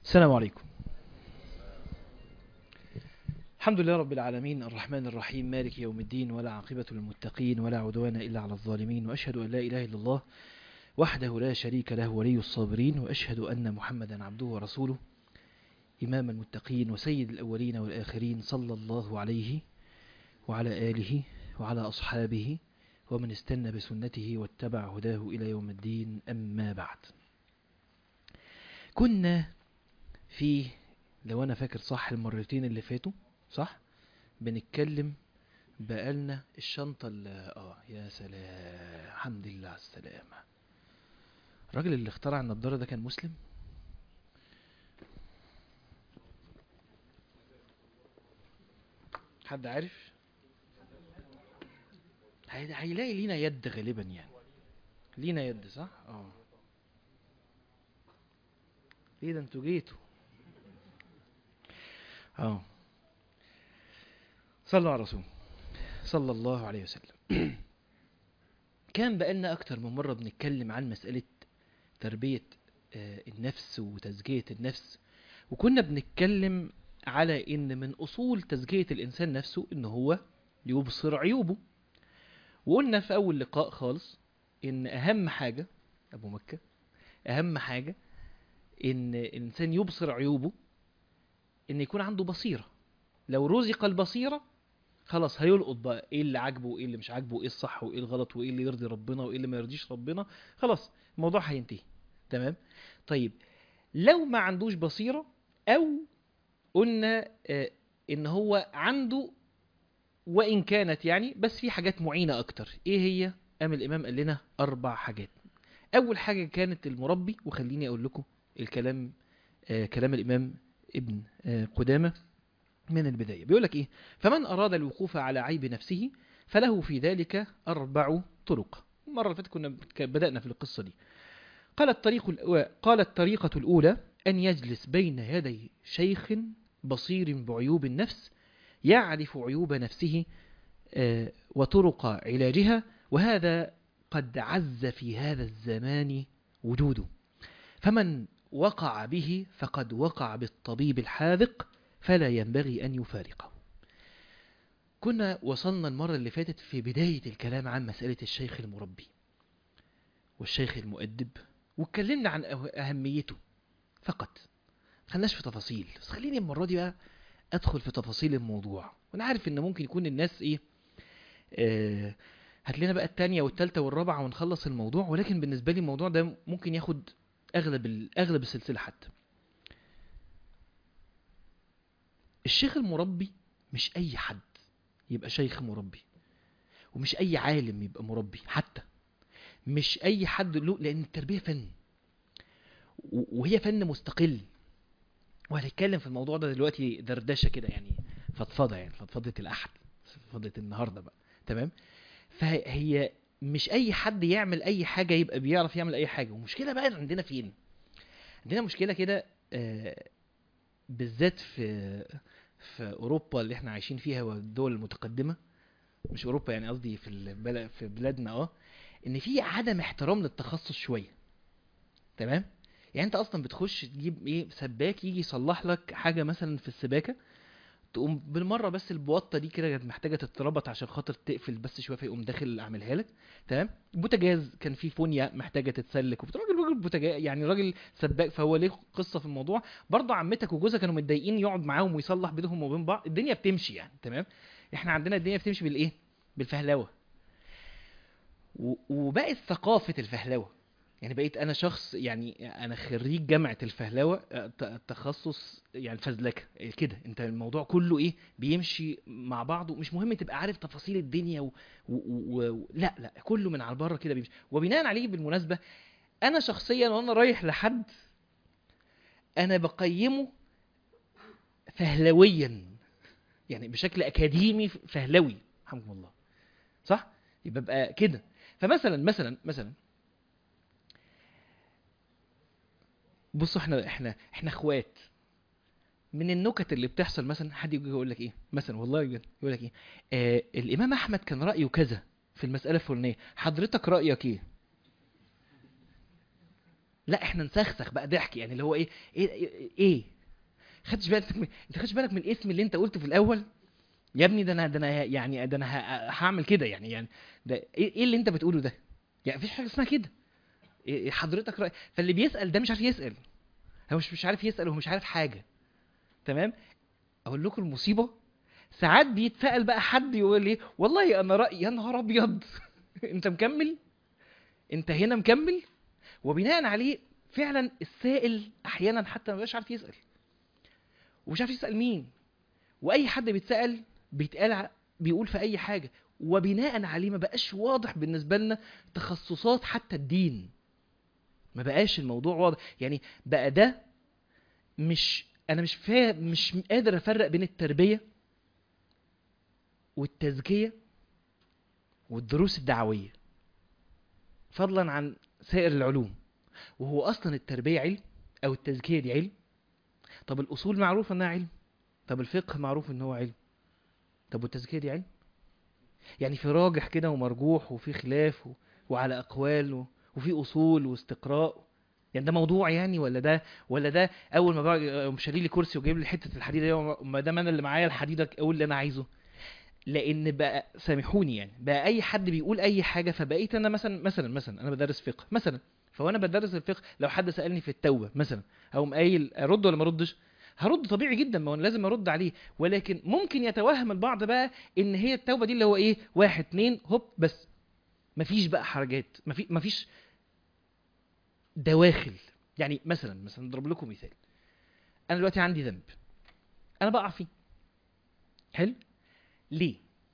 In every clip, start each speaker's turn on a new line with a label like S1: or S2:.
S1: السلام عليكم الحمد لله رب العالمين الرحمن الرحيم مالك يوم الدين ولا عاقبة للمتقين ولا عدوان إلا على الظالمين وأشهد أن لا إله إلا الله وحده لا شريك له ولي الصابرين وأشهد أن محمدا عبده ورسوله إمام المتقين وسيد الأولين والآخرين صلى الله عليه وعلى آله وعلى أصحابه ومن استنى بسنته واتبع هداه إلى يوم الدين أما بعد كنا في لو أنا فاكر صح المرتين اللي فاتوا صح بنتكلم بقالنا الشنطة اللي اه يا سلام الحمد لله على السلامة الراجل اللي اخترع النضارة ده كان مسلم حد عارف هي- هيلاقي لينا يد غالبا يعني لينا يد صح اه ايه ده انتوا جيتوا اه صلوا على رسول صلى الله عليه وسلم كان بقالنا اكتر من مرة بنتكلم عن مسألة تربية آه، النفس وتزكية النفس وكنا بنتكلم على ان من اصول تزكية الانسان نفسه ان هو يبصر عيوبه وقلنا في اول لقاء خالص ان اهم حاجة ابو مكة اهم حاجة ان الانسان يبصر عيوبه ان يكون عنده بصيرة لو رزق البصيرة خلاص هيلقط بقى ايه اللي عاجبه وايه اللي مش عاجبه وايه الصح وايه الغلط وايه اللي يرضي ربنا وايه اللي ما يرضيش ربنا خلاص الموضوع هينتهي تمام طيب لو ما عندوش بصيرة او قلنا آه ان هو عنده وان كانت يعني بس في حاجات معينة اكتر ايه هي قام الامام قال لنا اربع حاجات اول حاجة كانت المربي وخليني اقول لكم الكلام آه كلام الامام ابن آه قدامة من البداية بيقول لك ايه فمن اراد الوقوف على عيب نفسه فله في ذلك اربع طرق المرة اللي فاتت كنا بتك- بدأنا في القصة دي قال الطريق الأو- قال الطريقة الأولى أن يجلس بين يدي شيخ بصير بعيوب النفس يعرف عيوب نفسه آه، وطرق علاجها وهذا قد عز في هذا الزمان وجوده فمن وقع به فقد وقع بالطبيب الحاذق فلا ينبغي أن يفارقه كنا وصلنا المرة اللي فاتت في بداية الكلام عن مسألة الشيخ المربي والشيخ المؤدب واتكلمنا عن أه- أهميته فقط خلناش في تفاصيل بس خليني المرة دي بقى أدخل في تفاصيل الموضوع وأنا عارف إن ممكن يكون الناس إيه آه هات لنا بقى التانية والتالتة والرابعة ونخلص الموضوع ولكن بالنسبة لي الموضوع ده ممكن ياخد أغلب ال- أغلب السلسلة حتى الشيخ المربي مش أي حد يبقى شيخ مربي ومش أي عالم يبقى مربي حتى مش أي حد له لأن التربية فن و- وهي فن مستقل وهنتكلم في الموضوع ده دلوقتي دردشة كده يعني فضفضة يعني فضفضة الأحد فضفضة النهاردة بقى تمام فهي مش أي حد يعمل أي حاجة يبقى بيعرف يعمل أي حاجة والمشكلة بقى عندنا فين عندنا مشكلة كده آه، بالذات في في أوروبا اللي احنا عايشين فيها والدول المتقدمة مش أوروبا يعني قصدي في البلد في بلادنا اه إن في عدم احترام للتخصص شوية تمام يعني انت اصلا بتخش تجيب ايه سباك يجي يصلح لك حاجه مثلا في السباكه تقوم بالمره بس البوطه دي كده كانت محتاجه تتربط عشان خاطر تقفل بس شويه فيقوم داخل اعملها لك تمام بوتاجاز كان فيه فونيا محتاجه تتسلك وبتاع راجل راجل بوتاجاز يعني راجل سباك فهو ليه قصه في الموضوع برضه عمتك وجوزها كانوا متضايقين يقعد معاهم ويصلح بينهم وبين بعض الدنيا بتمشي يعني تمام احنا عندنا الدنيا بتمشي بالايه بالفهلوه و- وبقت ثقافه الفهلوه يعني بقيت انا شخص يعني انا خريج جامعه الفهلوه آه، ت- تخصص يعني فزلكه إيه كده انت الموضوع كله ايه بيمشي مع بعضه مش مهم تبقى عارف تفاصيل الدنيا و... و... و... و... لا لا كله من على بره كده بيمشي وبناء عليه بالمناسبه انا شخصيا وانا رايح لحد انا بقيمه فهلويا يعني بشكل اكاديمي فهلوي رحمكم الله صح يبقى بقى كده فمثلا مثلا مثلا بصوا احنا احنا احنا اخوات من النكت اللي بتحصل مثلا حد يجي يقول لك ايه مثلا والله بجد يقول لك ايه آه الامام احمد كان رايه كذا في المساله الفلانيه حضرتك رايك ايه لا احنا نسخسخ بقى ضحك يعني اللي هو ايه ايه ايه, إيه؟ خدتش بالك من انت خدتش بالك من الاسم اللي انت قلته في الاول يا ابني ده انا ده انا يعني ده انا ه- هعمل كده يعني يعني ده ايه إيه اللي انت بتقوله ده يعني مفيش حاجه اسمها كده إيه حضرتك رأي فاللي بيسال ده مش عارف يسال هو مش مش عارف يسال هو مش عارف حاجه تمام اقول لكم المصيبه ساعات بيتسال بقى حد يقول لي والله انا رايي يا نهار ابيض انت مكمل انت هنا مكمل وبناء عليه فعلا السائل احيانا حتى ما بيبقاش عارف يسال ومش عارف يسال مين واي حد بيتسال بيتقال ع- بيقول في اي حاجه وبناء عليه ما بقاش واضح بالنسبه لنا تخصصات حتى الدين ما بقاش الموضوع واضح يعني بقى ده مش انا مش فا... مش قادر افرق بين التربيه والتزكيه والدروس الدعويه فضلا عن سائر العلوم وهو اصلا التربيه علم او التزكيه دي علم طب الاصول معروف انها علم طب الفقه معروف ان هو علم طب والتزكيه دي علم يعني في راجح كده ومرجوح وفي خلاف و... وعلى اقوال و... وفي اصول واستقراء يعني ده موضوع يعني ولا ده ولا ده اول ما بقى شاري لي كرسي وجايب لي حته الحديده دي ما دام انا اللي معايا الحديده اقول اللي انا عايزه لان بقى سامحوني يعني بقى اي حد بيقول اي حاجه فبقيت انا مثلا مثلا مثلا انا بدرس فقه مثلا فوانا بدرس الفقه لو حد سالني في التوبه مثلا او قايل ارد ولا ما اردش هرد طبيعي جدا ما هو أنا لازم ارد عليه ولكن ممكن يتوهم البعض بقى ان هي التوبه دي اللي هو ايه واحد اتنين هوب بس مفيش بقى حرجات مفي مفيش دواخل يعني مثلا مثلا نضرب لكم مثال انا دلوقتي عندي ذنب انا بقع فيه حلو ليه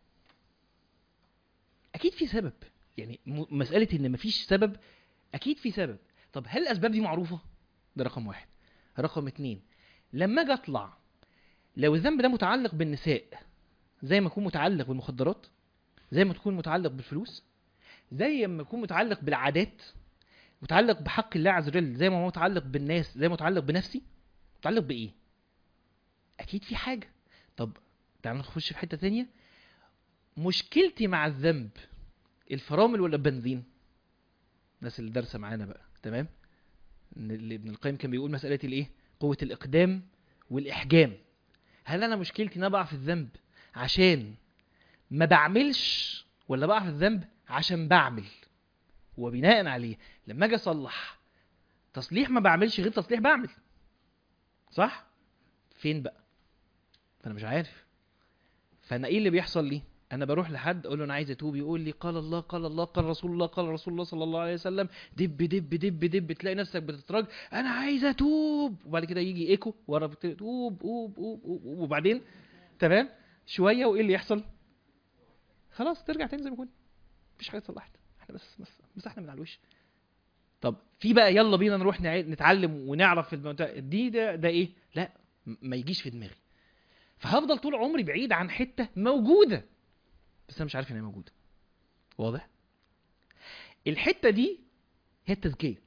S1: اكيد في سبب يعني م- مساله ان مفيش سبب اكيد في سبب طب هل الاسباب دي معروفه ده رقم واحد رقم اتنين لما اجي اطلع لو الذنب ده متعلق بالنساء زي ما يكون متعلق بالمخدرات زي ما تكون متعلق بالفلوس زي ما يكون متعلق بالعادات متعلق بحق الله عز وجل زي ما هو متعلق بالناس زي ما متعلق بنفسي متعلق بايه اكيد في حاجه طب تعالوا نخش في حته تانية مشكلتي مع الذنب الفرامل ولا البنزين الناس اللي دارسه معانا بقى تمام إن اللي ابن القيم كان بيقول مساله الايه قوه الاقدام والاحجام هل انا مشكلتي ان أنا بقع في الذنب عشان ما بعملش ولا بقع في الذنب عشان بعمل وبناء عليه لما اجي اصلح تصليح ما بعملش غير تصليح بعمل صح فين بقى فانا مش عارف فانا ايه اللي بيحصل لي انا بروح لحد اقول له انا عايز اتوب يقول لي قال الله قال الله قال رسول الله قال رسول الله صلى الله عليه وسلم دب دب دب دب تلاقي نفسك بتترج انا عايز اتوب وبعد كده يجي ايكو ورا بت- توب اوب اوب اوب أوب، وبعدين تمام شويه وايه اللي يحصل خلاص ترجع تاني زي ما كنت مفيش حاجه اتصلحت احنا بس بس مسحنا من على الوش طب في بقى يلا بينا نروح نع- نتعلم ونعرف الموضوع دي ده ده ايه لا م- ما يجيش في دماغي فهفضل طول عمري بعيد عن حته موجوده بس انا مش عارف ان هي موجوده واضح الحته دي هي التزكيه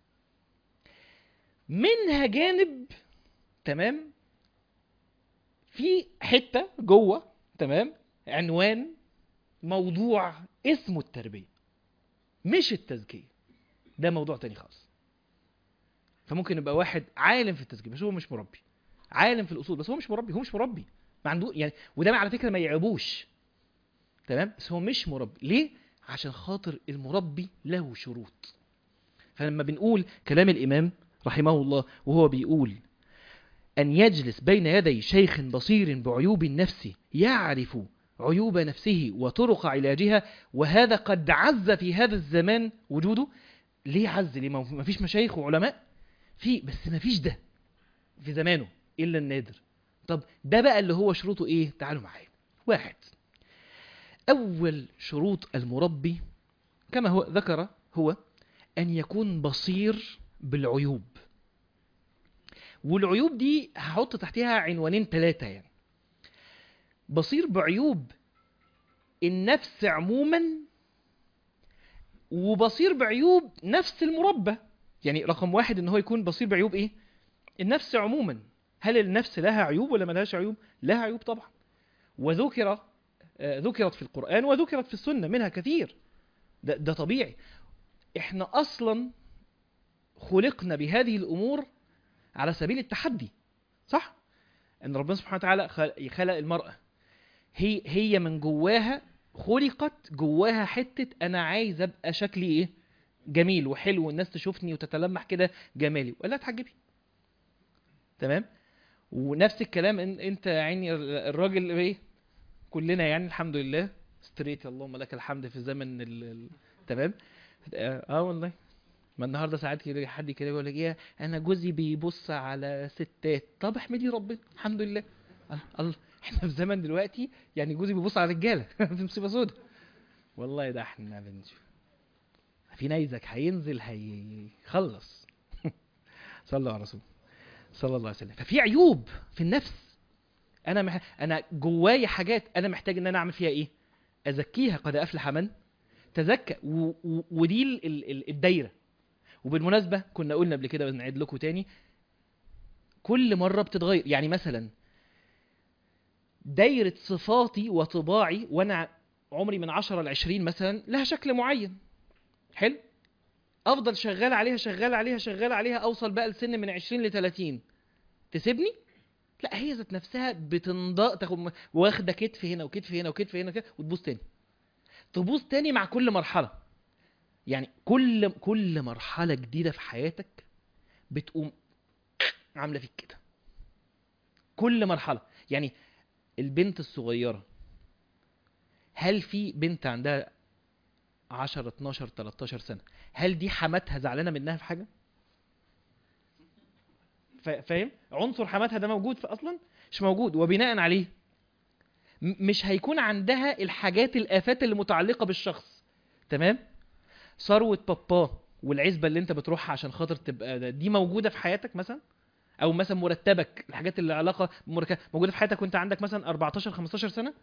S1: منها جانب تمام في حته جوه تمام عنوان موضوع اسمه التربيه مش التزكيه ده موضوع تاني خالص فممكن يبقى واحد عالم في التزكيه بس هو مش مربي عالم في الاصول بس هو مش مربي هو مش مربي ما عنده يعني وده على فكره ما يعيبوش تمام بس هو مش مربي ليه عشان خاطر المربي له شروط فلما بنقول كلام الامام رحمه الله وهو بيقول ان يجلس بين يدي شيخ بصير بعيوب النفس يعرف عيوب نفسه وطرق علاجها وهذا قد عز في هذا الزمان وجوده ليه عز ليه ما فيش مشايخ وعلماء في بس ما فيش ده في زمانه الا النادر طب ده بقى اللي هو شروطه ايه تعالوا معايا واحد اول شروط المربي كما هو ذكر هو ان يكون بصير بالعيوب والعيوب دي هحط تحتها عنوانين ثلاثة يعني بصير بعيوب النفس عموما وبصير بعيوب نفس المربى يعني رقم واحد ان هو يكون بصير بعيوب ايه النفس عموما هل النفس لها عيوب ولا ملهاش عيوب لها عيوب طبعا وذكر آه، ذكرت في القرآن وذكرت في السنة منها كثير ده, ده طبيعي احنا اصلا خلقنا بهذه الامور على سبيل التحدي صح ان ربنا سبحانه وتعالى خل- خلق المراه هي هي من جواها خلقت جواها حته انا عايز ابقى شكلي ايه جميل وحلو والناس تشوفني وتتلمح كده جمالي ولا تحجبي تمام ونفس الكلام ان انت يا عيني الراجل ايه كلنا يعني الحمد لله ستريت اللهم لك الحمد في زمن ال... ال... تمام اه آه والله ما النهارده ساعات كده حد كده يقول لك ايه انا جوزي بيبص على ستات طب احمدي ربنا الحمد لله الله الله احنا في زمن دلوقتي يعني جوزي بيبص على رجاله في مصيبه سودا والله ده احنا بنشوف في نيزك هينزل هيخلص صلوا على رسول صلى الله عليه وسلم ففي عيوب في النفس انا مح... انا جوايا حاجات انا محتاج ان انا اعمل فيها ايه ازكيها قد افلح من تزكى و... و... ودي ال... ال... ال- الدايره وبالمناسبه كنا قلنا قبل كده بنعيد لكم تاني كل مره بتتغير يعني مثلا دايره صفاتي وطباعي وانا عمري من 10 ل 20 مثلا لها شكل معين حلو افضل شغال عليها شغال عليها شغال عليها اوصل بقى لسن من 20 ل 30 تسيبني لا هي ذات نفسها بتنضاء تاخد م- واخده كتف هنا وكتف هنا وكتف هنا كده وتبوظ تاني تبوظ تاني مع كل مرحله يعني كل كل مرحله جديده في حياتك بتقوم عامله فيك كده كل مرحله يعني البنت الصغيره هل في بنت عندها 10 12 13 سنه هل دي حماتها زعلانه منها في حاجه فا- فاهم عنصر حماتها ده موجود في اصلا مش موجود وبناء عليه م- مش هيكون عندها الحاجات الافات اللي متعلقه بالشخص تمام ثروه باباه والعزبه اللي انت بتروحها عشان خاطر تبقى ده- دي موجوده في حياتك مثلا او مثلا مرتبك الحاجات اللي علاقه بمرتب موجوده في حياتك وانت عندك مثلا 14 15 سنه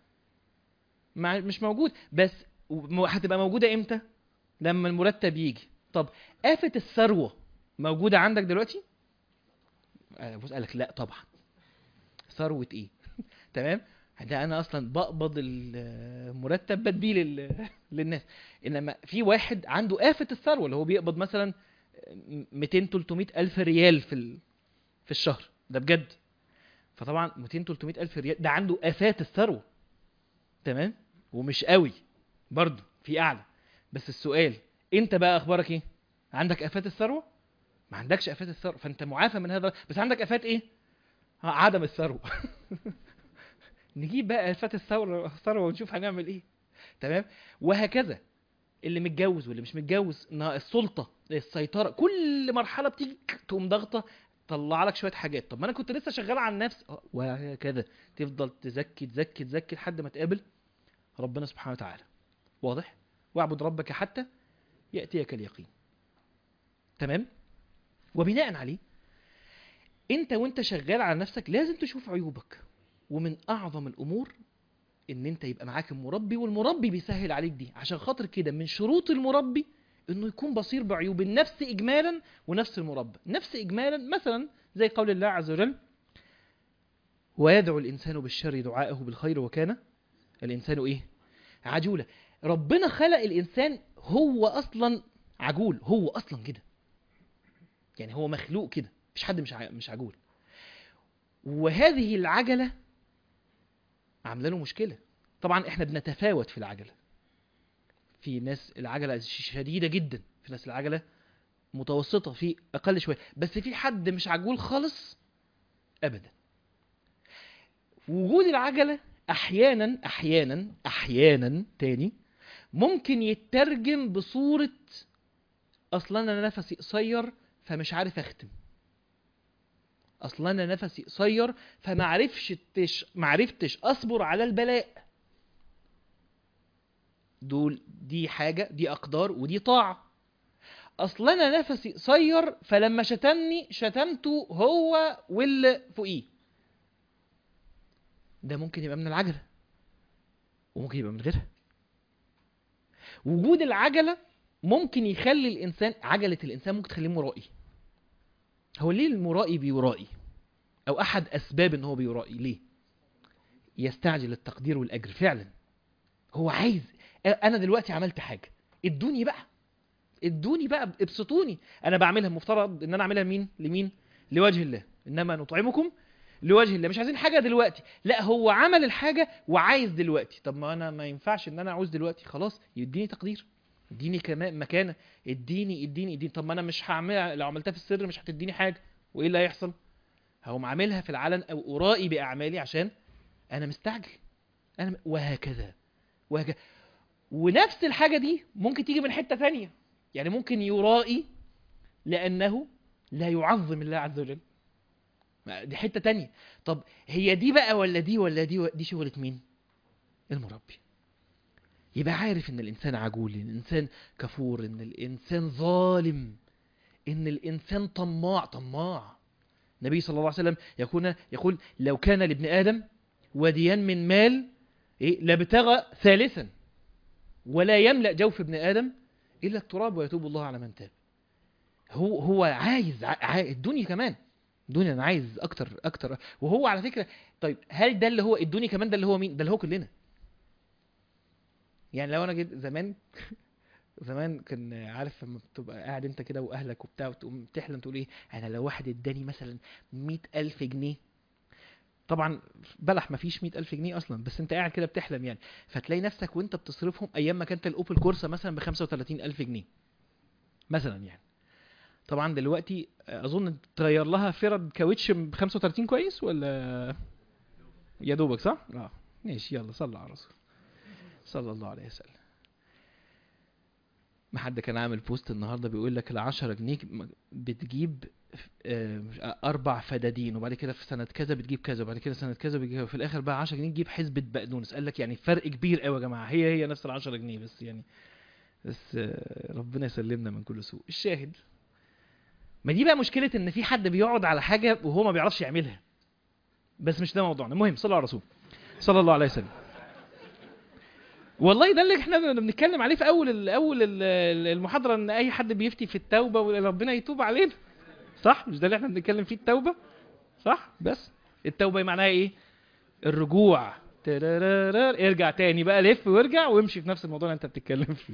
S1: مع مش موجود بس و- هتبقى موجوده امتى لما المرتب يجي طب آفة الثروة موجودة عندك دلوقتي؟ آه، بص قالك لا طبعا ثروة ايه؟ تمام؟ ده انا اصلا بقبض المرتب بديه لل... للناس انما في واحد عنده آفة الثروة اللي هو بيقبض مثلا 200 300 الف ريال في ال... في الشهر ده بجد فطبعا 200 300 الف ريال ده عنده آفات الثروة تمام؟ ومش قوي برضه في اعلى بس السؤال انت بقى اخبارك ايه عندك افات الثروه ما عندكش افات الثروه فانت معافى من هذا بس عندك افات ايه ها، عدم الثروه نجيب بقى افات الثروه الثروه ونشوف هنعمل ايه تمام وهكذا اللي متجوز واللي مش متجوز إن السلطه السيطره كل مرحله بتيجي تقوم ضغطه طلع لك شويه حاجات طب ما انا كنت لسه شغال على النفس آه، وهكذا تفضل تزكي تزكي تزكي لحد ما تقابل ربنا سبحانه وتعالى واضح واعبد ربك حتى ياتيك اليقين تمام وبناء عليه انت وانت شغال على نفسك لازم تشوف عيوبك ومن اعظم الامور ان انت يبقى معاك المربي والمربي بيسهل عليك دي عشان خاطر كده من شروط المربي انه يكون بصير بعيوب النفس اجمالا ونفس المربى نفس اجمالا مثلا زي قول الله عز وجل ويدعو الانسان بالشر دعاءه بالخير وكان الانسان ايه عجولا ربنا خلق الانسان هو اصلا عجول هو اصلا كده يعني هو مخلوق كده مفيش حد مش ع- مش عجول وهذه العجله عامله له مشكله طبعا احنا بنتفاوت في العجله في ناس العجله شديده جدا في ناس العجله متوسطه في اقل شويه بس في حد مش عجول خالص ابدا وجود العجله احيانا احيانا احيانا تاني ممكن يترجم بصوره اصلا انا نفسي قصير فمش عارف اختم اصلا انا نفسي قصير فما عرفتش ما عرفتش اصبر على البلاء دول دي حاجه دي اقدار ودي طاعه اصلا انا نفسي قصير فلما شتمني شتمته هو واللي فوقيه ده ممكن يبقى من العجله وممكن يبقى من غيرها وجود العجله ممكن يخلي الانسان عجله الانسان ممكن تخليه مرائي هو ليه المرائي بيرائي او احد اسباب ان هو بيرائي ليه يستعجل التقدير والاجر فعلا هو عايز انا دلوقتي عملت حاجه ادوني بقى ادوني بقى ابسطوني انا بعملها مفترض ان انا اعملها لمين لمين لوجه الله انما نطعمكم لوجه الله مش عايزين حاجه دلوقتي لا هو عمل الحاجه وعايز دلوقتي طب ما انا ما ينفعش ان انا عاوز دلوقتي خلاص يديني تقدير اديني كمان مكانه اديني اديني اديني طب ما انا مش هعملها لو عملتها في السر مش هتديني حاجه وايه اللي هيحصل هقوم عاملها في العلن او ارائي باعمالي عشان انا مستعجل انا م- وهكذا وهكذا ونفس الحاجه دي ممكن تيجي من حته ثانيه يعني ممكن يرائي لانه لا يعظم الله عز وجل ما- دي حته تانية طب هي دي بقى ولا دي ولا دي دي شغله مين المربي يبقى عارف ان الانسان عجول ان الانسان كفور ان الانسان ظالم ان الانسان طماع طماع النبي صلى الله عليه وسلم يكون يقول لو كان لابن ادم وديان من مال إيه لابتغى ثالثا ولا يملا جوف ابن ادم الا التراب ويتوب الله على من تاب هو هو عايز ع- عا- الدنيا كمان الدنيا انا عايز اكتر اكتر وهو على فكره طيب هل ده اللي هو الدنيا كمان ده اللي هو مين ده اللي هو كلنا يعني لو انا جيت زمان زمان كان عارف لما بتبقى قاعد انت كده واهلك وبتاع وتقوم تحلم تقول ايه انا لو واحد اداني مثلا مئة الف جنيه طبعا بلح مفيش مئة الف جنيه اصلا بس انت قاعد كده بتحلم يعني فتلاقي نفسك وانت بتصرفهم ايام ما كانت الاوبل كورسا مثلا ب 35 الف جنيه مثلا يعني طبعا دلوقتي اظن تغير لها فرد كاوتش ب 35 كويس ولا يا دوبك صح اه ماشي يلا صلى على الرسول صلى الله عليه وسلم ما حد كان عامل بوست النهارده بيقول لك ال 10 جنيه بتجيب آه، اربع فدادين وبعد كده في سنه كذا بتجيب كذا وبعد كده سنه كذا بتجيب في الاخر بقى 10 جنيه تجيب حزبه بقدونس قال لك يعني فرق كبير قوي يا جماعه هي هي نفس ال 10 جنيه بس يعني بس آه، ربنا يسلمنا من كل سوء الشاهد ما دي بقى مشكله ان في حد بيقعد على حاجه وهو ما بيعرفش يعملها بس مش ده موضوعنا المهم صلى على الرسول صلى الله عليه وسلم والله ده اللي احنا بنتكلم عليه في اول ال- اول ال- المحاضره ان اي حد بيفتي في التوبه وربنا يتوب علينا صح مش ده اللي احنا بنتكلم فيه التوبه صح بس التوبه معناها ايه الرجوع ترارارار، ارجع تاني بقى لف وارجع وامشي في نفس الموضوع اللي انت بتتكلم فيه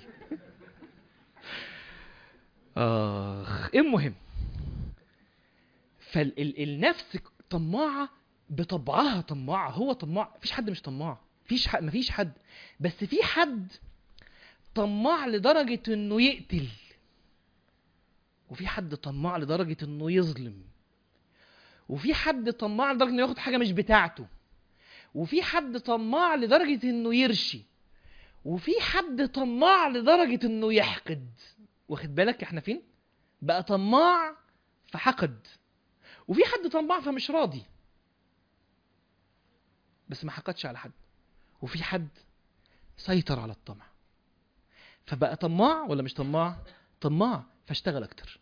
S1: اخ المهم فالنفس طماعه بطبعها طماعه هو طماع مفيش حد مش طماع مفيش حد مفيش حد بس في حد طماع لدرجه انه يقتل وفي حد طماع لدرجه انه يظلم وفي حد طماع لدرجه انه ياخد حاجه مش بتاعته وفي حد طماع لدرجه انه يرشي وفي حد طماع لدرجه انه يحقد واخد بالك احنا فين بقى طماع فحقد وفي حد طماع فمش راضي بس ما حقدش على حد وفي حد سيطر على الطمع فبقى طماع ولا مش طماع طماع فاشتغل اكتر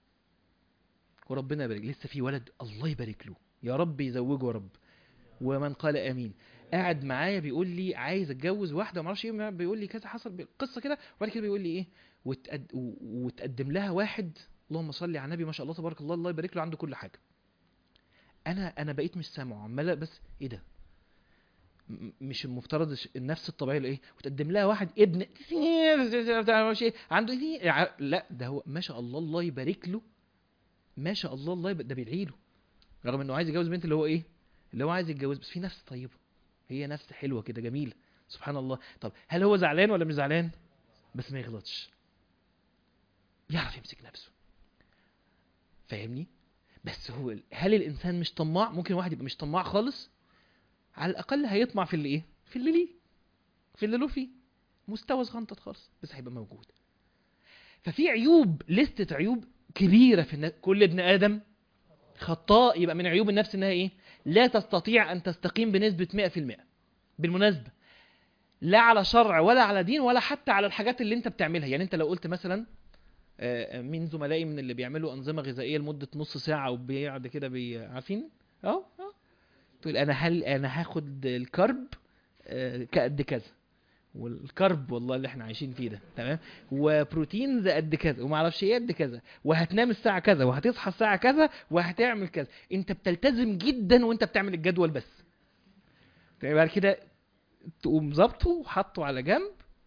S1: وربنا يبارك لسه في ولد الله يبارك له يا رب يزوجه يا رب ومن قال امين قاعد معايا بيقول لي عايز اتجوز واحده وما اعرفش ايه بيقول لي كذا حصل قصه كده وبعد كده بيقول لي ايه وتقد... و- وتقدم لها واحد اللهم صل على النبي ما شاء الله تبارك الله الله يبارك له عنده كل حاجه انا انا بقيت مش سامعه عمال بس ايه ده م- مش المفترض الش- النفس الطبيعيه اللي ايه وتقدم لها واحد ابن بتاع معرفش ايه عنده ايه ع- لا ده هو ما شاء الله الله يبارك له ما شاء الله الله يبارك ده بيدعي له رغم انه عايز يتجوز بنت اللي هو ايه اللي هو عايز يتجوز بس في نفس طيبه هي نفس حلوه كده جميله سبحان الله طب هل هو زعلان ولا مش زعلان بس ما يغلطش يعرف يمسك نفسه فاهمني بس هو ال- هل الانسان مش طماع ممكن واحد يبقى مش طماع خالص على الاقل هيطمع في اللي ايه في اللي ليه في اللي له فيه مستوى صغنطط خالص بس هيبقى موجود ففي عيوب لستة عيوب كبيرة في الناس كل ابن آدم خطاء يبقى من عيوب النفس انها ايه لا تستطيع ان تستقيم بنسبة 100% بالمناسبة لا على شرع ولا على دين ولا حتى على الحاجات اللي انت بتعملها يعني انت لو قلت مثلا آه، مين زملائي من اللي بيعملوا انظمه غذائيه لمده نص ساعه وبيقعد كده بي... عارفين اه اه تقول انا هل انا هاخد الكرب آه، كقد كذا والكرب والله اللي احنا عايشين فيه ده تمام وبروتينز قد كذا وما اعرفش ايه قد كذا وهتنام الساعه كذا وهتصحى الساعه كذا وهتعمل كذا انت بتلتزم جدا وانت بتعمل الجدول بس تمام بعد كده تقوم ظابطه وحطه على جنب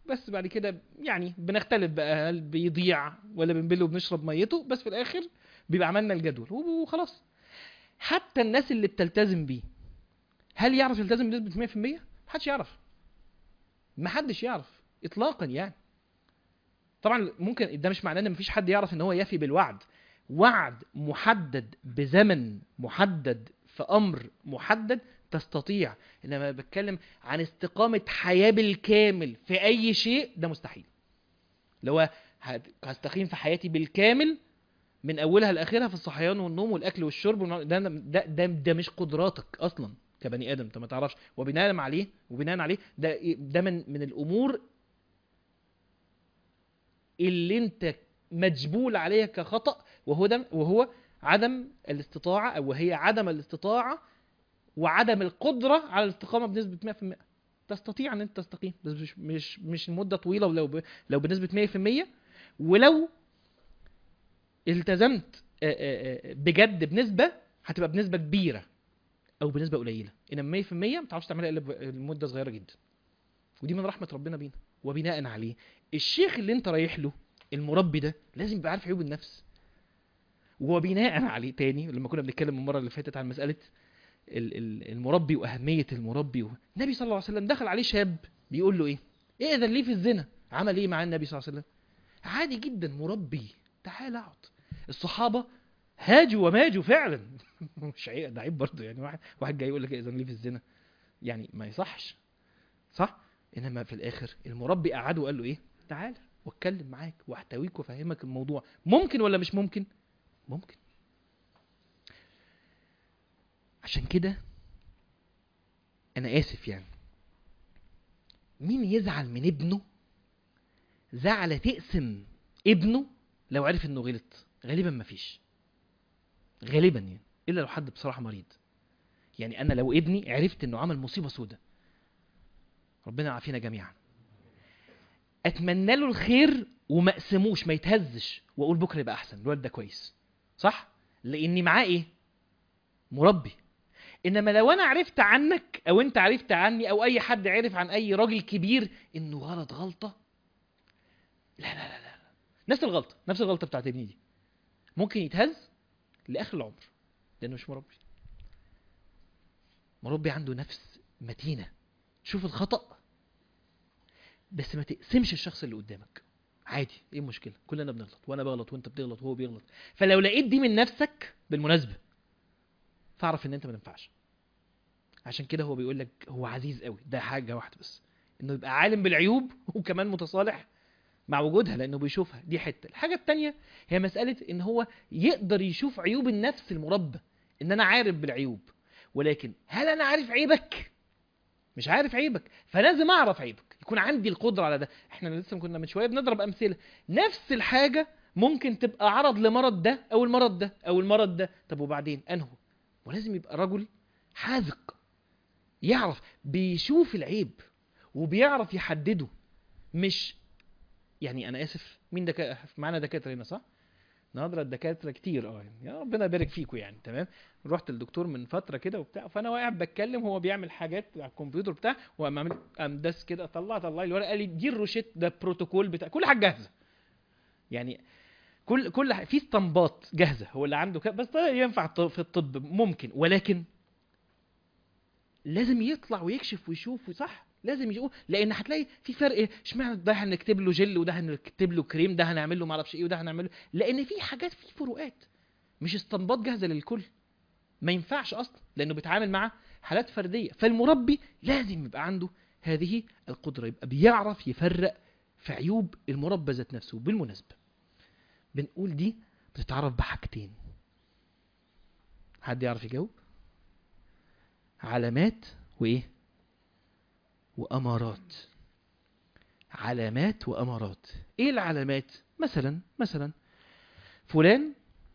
S1: بس بعد كده يعني بنختلف بقى هل بيضيع ولا بنبله وبنشرب ميته بس في الاخر بيبقى عملنا الجدول وخلاص حتى الناس اللي بتلتزم بيه هل يعرف يلتزم بنسبه 100% محدش يعرف محدش يعرف اطلاقا يعني طبعا ممكن ده مش معناه ان مفيش حد يعرف ان هو يفي بالوعد وعد محدد بزمن محدد في امر محدد تستطيع انما بتكلم عن استقامه حياه بالكامل في اي شيء ده مستحيل اللي هو هستقيم في حياتي بالكامل من اولها لاخرها في الصحيان والنوم والاكل والشرب والنوم ده ده ده, ده مش قدراتك اصلا كبني ادم انت ما تعرفش وبناء عليه وبناء عليه ده ده من من الامور اللي انت مجبول عليها كخطا وهو ده وهو عدم الاستطاعه او وهي عدم الاستطاعه وعدم القدره على الاستقامه بنسبه 100% تستطيع ان انت تستقيم بس مش مش مش مده طويله ولو ب... لو بنسبه 100% ولو التزمت بجد بنسبه هتبقى بنسبه كبيره او بنسبه قليله انما 100% ما تعرفش تعملها الا بمده صغيره جدا ودي من رحمه ربنا بينا وبناء عليه الشيخ اللي انت رايح له المربي ده لازم يبقى عارف عيوب النفس وبناء عليه تاني لما كنا بنتكلم المره اللي فاتت عن مساله المربي واهميه المربي النبي صلى الله عليه وسلم دخل عليه شاب بيقول له ايه ايه ده ليه في الزنا عمل ايه مع النبي صلى الله عليه وسلم عادي جدا مربي تعال اقعد الصحابه هاجوا وماجوا فعلا مش عيب ده عيب برضه يعني واحد واحد جاي يقول لك اذا ليه في الزنا يعني ما يصحش صح انما في الاخر المربي قعده وقال له ايه تعال واتكلم معاك واحتويك وافهمك الموضوع ممكن ولا مش ممكن ممكن عشان كده انا اسف يعني مين يزعل من ابنه زعل تقسم ابنه لو عرف انه غلط غالبا مفيش غالبا يعني الا لو حد بصراحه مريض يعني انا لو ابني عرفت انه عمل مصيبه سودة ربنا يعافينا جميعا اتمنى له الخير وما اقسموش ما يتهزش واقول بكره يبقى احسن الواد ده كويس صح لاني معاه ايه مربي انما لو انا عرفت عنك او انت عرفت عني او اي حد عرف عن اي راجل كبير انه غلط غلطه لا لا لا لا نفس الغلطه نفس الغلطه بتاعت ابني دي ممكن يتهز لاخر العمر لانه مش مربي مربي عنده نفس متينه شوف الخطا بس ما تقسمش الشخص اللي قدامك عادي ايه المشكله كلنا بنغلط وانا بغلط وانت بتغلط وهو بيغلط فلو لقيت دي من نفسك بالمناسبه فاعرف ان انت ما تنفعش عشان كده هو بيقول لك هو عزيز قوي ده حاجه واحده بس انه يبقى عالم بالعيوب وكمان متصالح مع وجودها لانه بيشوفها دي حته الحاجه الثانيه هي مساله ان هو يقدر يشوف عيوب النفس المربى ان انا عارف بالعيوب ولكن هل انا عارف عيبك مش عارف عيبك فلازم اعرف عيبك يكون عندي القدره على ده احنا لسه كنا من شويه بنضرب امثله نفس الحاجه ممكن تبقى عرض لمرض ده او المرض ده او المرض ده طب وبعدين انهو ولازم يبقى رجل حاذق يعرف بيشوف العيب وبيعرف يحدده مش يعني انا اسف مين دكا... معانا دكاتره هنا صح نهضر الدكاتره كتير اه يعني يا ربنا يبارك فيكم يعني تمام رحت للدكتور من فتره كده وبتاع فانا واقع بتكلم هو بيعمل حاجات على الكمبيوتر بتاع وقام عامل قام داس كده طلع طلع لي الورقه قال لي دي الروشيت ده البروتوكول بتاع كل حاجه جاهزه يعني كل كل ح- في اسطمبات جاهزه هو اللي عنده كده بس ده ينفع ط- في الطب ممكن ولكن لازم يطلع ويكشف ويشوف صح لازم يقول لان هتلاقي في فرق إيه؟ اشمعنى ده هنكتب له جل وده هنكتب له كريم ده هنعمل له معرفش ايه وده هنعمل له لان في حاجات في فروقات مش اسطمبات جاهزه للكل ما ينفعش اصلا لانه بيتعامل مع حالات فرديه فالمربي لازم يبقى عنده هذه القدره يبقى بيعرف يفرق في عيوب المربى ذات نفسه بالمناسبه بنقول دي بتتعرف بحاجتين حد يعرف يجاوب علامات وايه وامارات علامات وامارات ايه العلامات مثلا مثلا فلان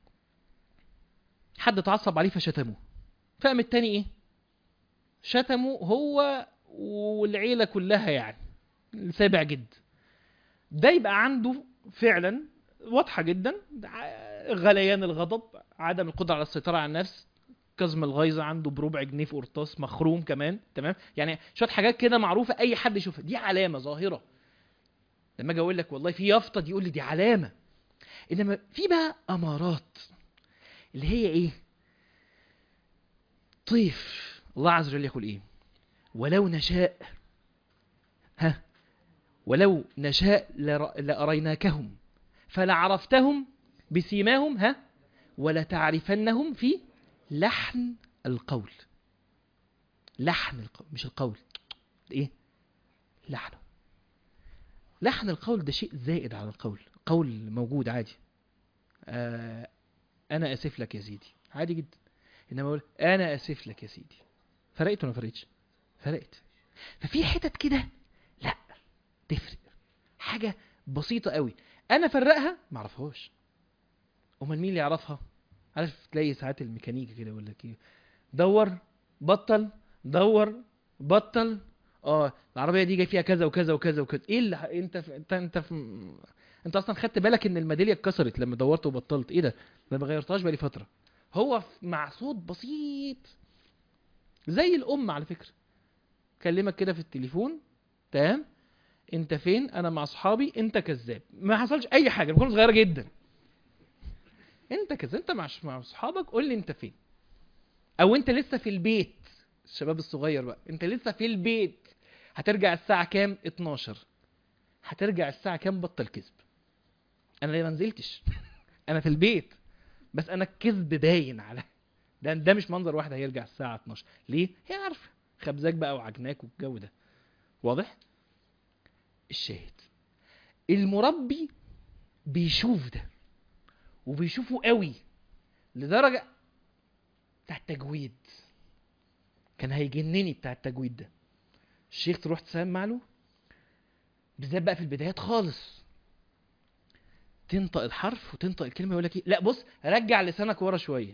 S1: حد اتعصب عليه فشتمه فقام التاني ايه شتمه هو والعيله كلها يعني سابع جد ده يبقى عنده فعلا واضحه جدا ع- غليان الغضب عدم القدره على السيطره على النفس كظم الغيظ عنده بربع جنيه في قرطاس مخروم كمان تمام يعني شويه حاجات كده معروفه اي حد يشوفها دي علامه ظاهره لما اجي اقول لك والله في يافطه دي يقول لي دي علامه انما في بقى امارات اللي هي ايه طيف الله عز وجل يقول ايه ولو نشاء ها ولو نشاء لر- لأريناكهم فلعرفتهم بسيماهم ها ولتعرفنهم في لحن القول لحن القول مش القول ايه لحنه لحن القول ده شيء زائد على القول قول موجود عادي آه انا اسف لك يا سيدي عادي جدا انما اقول انا اسف لك يا سيدي فرقت ولا ما فرقتش فرقت ففي حتت كده لا تفرق حاجه بسيطه قوي انا افرقها ما اعرفهاش امال مين اللي يعرفها عارف تلاقي ساعات الميكانيكا كده يقول لك ايه دور بطل دور بطل اه العربيه دي جاي فيها كذا وكذا وكذا وكذا ايه اللي ح- انت في... انت انت في... انت اصلا خدت بالك ان الميداليه اتكسرت لما دورت وبطلت ايه ده انا ما غيرتهاش بقالي فتره هو ف- مع صوت بسيط زي الام على فكره كلمك كده في التليفون تمام انت فين انا مع اصحابي انت كذاب ما حصلش اي حاجه بكون صغيره جدا انت كذاب انت مع مع اصحابك قول لي انت فين او انت لسه في البيت الشباب الصغير بقى انت لسه في البيت هترجع الساعه كام 12 هترجع الساعه كام بطل كذب انا ليه ما نزلتش انا في البيت بس انا الكذب باين على ده ده مش منظر واحد هيرجع الساعه 12 ليه هي عارفه خبزاك بقى وعجناك والجو ده واضح الشاهد المربي بيشوف ده وبيشوفه قوي لدرجه بتاع التجويد كان هيجنني بتاع التجويد ده الشيخ تروح تسمع له بالذات بقى في البدايات خالص تنطق الحرف وتنطق الكلمه يقول لك ايه لا بص رجع لسانك ورا شويه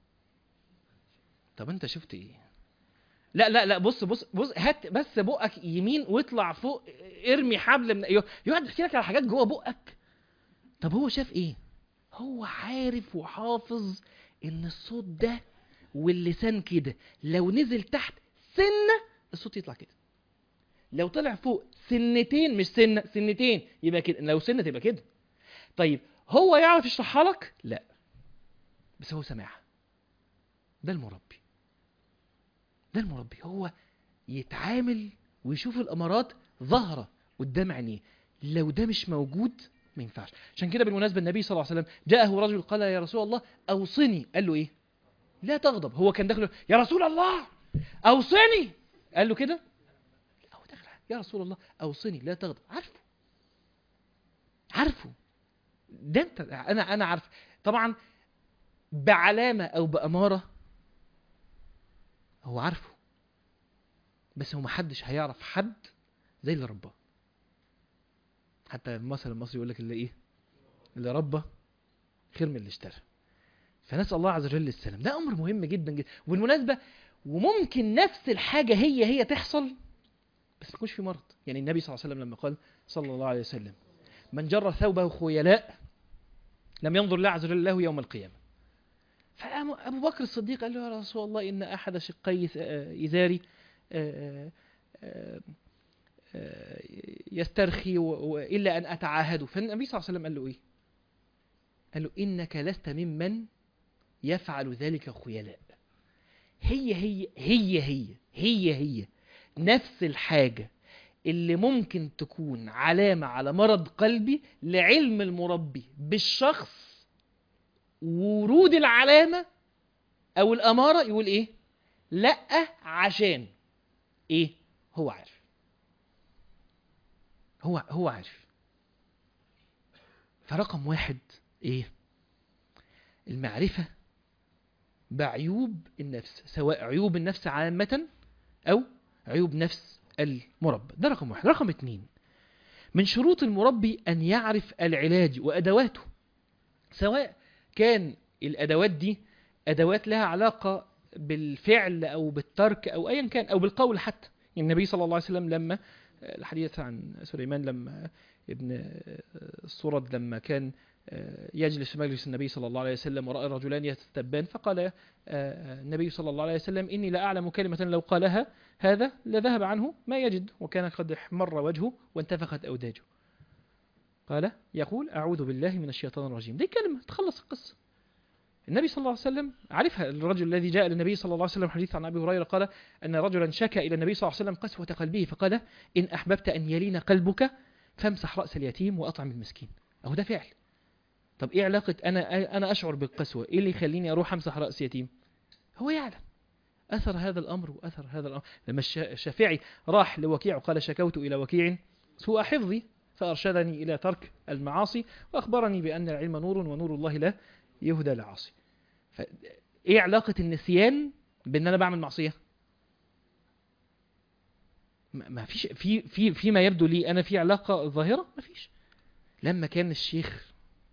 S1: طب انت شفت ايه لا لا لا بص بص بص هات بس بقك يمين واطلع فوق ارمي حبل من يقعد يحكي لك على حاجات جوه بقك طب هو شاف ايه هو عارف وحافظ ان الصوت ده واللسان كده لو نزل تحت سنه الصوت يطلع كده لو طلع فوق سنتين مش سنه سنتين يبقى كده لو سنه تبقى كده طيب هو يعرف يشرحها لك لا بس هو سامعها ده المربي ده المربي هو يتعامل ويشوف الامارات ظاهره قدام عينيه لو ده مش موجود ما ينفعش عشان كده بالمناسبه النبي صلى الله عليه وسلم جاءه رجل قال يا رسول الله اوصني قال له ايه لا تغضب هو كان داخل يا رسول الله اوصني قال له كده هو داخل يا رسول الله اوصني لا تغضب عارفه عارفه ده انت انا انا عارف طبعا بعلامه او باماره هو عارفه بس هو محدش هيعرف حد زي اللي رباه حتى المثل المصري يقول لك اللي ايه اللي ربى خير من اللي اشترى فنسال الله عز وجل السلام ده امر مهم جدا جدا وبالمناسبه وممكن نفس الحاجه هي هي تحصل بس ما يكونش في مرض يعني النبي صلى الله عليه وسلم لما قال صلى الله عليه وسلم من جر ثوبه خيلاء لم ينظر الله عز وجل له يوم القيامه فأبو بكر الصديق قال له يا رسول الله إن أحد شقي إزاري يسترخي إلا أن أتعاهده فالنبي صلى الله عليه وسلم قال له إيه قال له إنك لست ممن يفعل ذلك خيلاء هي هي هي هي هي هي نفس الحاجة اللي ممكن تكون علامة على مرض قلبي لعلم المربي بالشخص ورود العلامة أو الأمارة يقول إيه؟ لأ عشان إيه؟ هو عارف هو هو عارف فرقم واحد إيه؟ المعرفة بعيوب النفس سواء عيوب النفس عامة أو عيوب نفس المربى ده رقم واحد رقم اتنين من شروط المربي أن يعرف العلاج وأدواته سواء كان الادوات دي ادوات لها علاقه بالفعل او بالترك او ايا كان او بالقول حتى يعني النبي صلى الله عليه وسلم لما الحديث عن سليمان لما ابن الصرد لما كان يجلس في مجلس النبي صلى الله عليه وسلم ورأى رجلان يتستبان فقال النبي صلى الله عليه وسلم إني لا أعلم كلمة لو قالها هذا لذهب عنه ما يجد وكان قد احمر وجهه وانتفخت أوداجه قال يقول أعوذ بالله من الشيطان الرجيم دي كلمة تخلص القصة النبي صلى الله عليه وسلم عرفها الرجل الذي جاء للنبي صلى الله عليه وسلم حديث عن أبي هريرة قال أن رجلا شكى إلى النبي صلى الله عليه وسلم قسوة قلبه فقال إن أحببت أن يلين قلبك فامسح رأس اليتيم وأطعم المسكين أهو ده فعل طب إيه علاقة أنا أنا أشعر بالقسوة إيه اللي يخليني أروح أمسح رأس يتيم هو يعلم أثر هذا الأمر وأثر هذا الأمر لما الشافعي راح لوكيع وقال شكوت إلى وكيع سوء حفظي فأرشدني إلى ترك المعاصي وأخبرني بأن العلم نور ونور الله لا يهدى لعاصي إيه علاقة النسيان بأن أنا بعمل معصية ما فيش في في فيما يبدو لي أنا في علاقة ظاهرة ما فيش لما كان الشيخ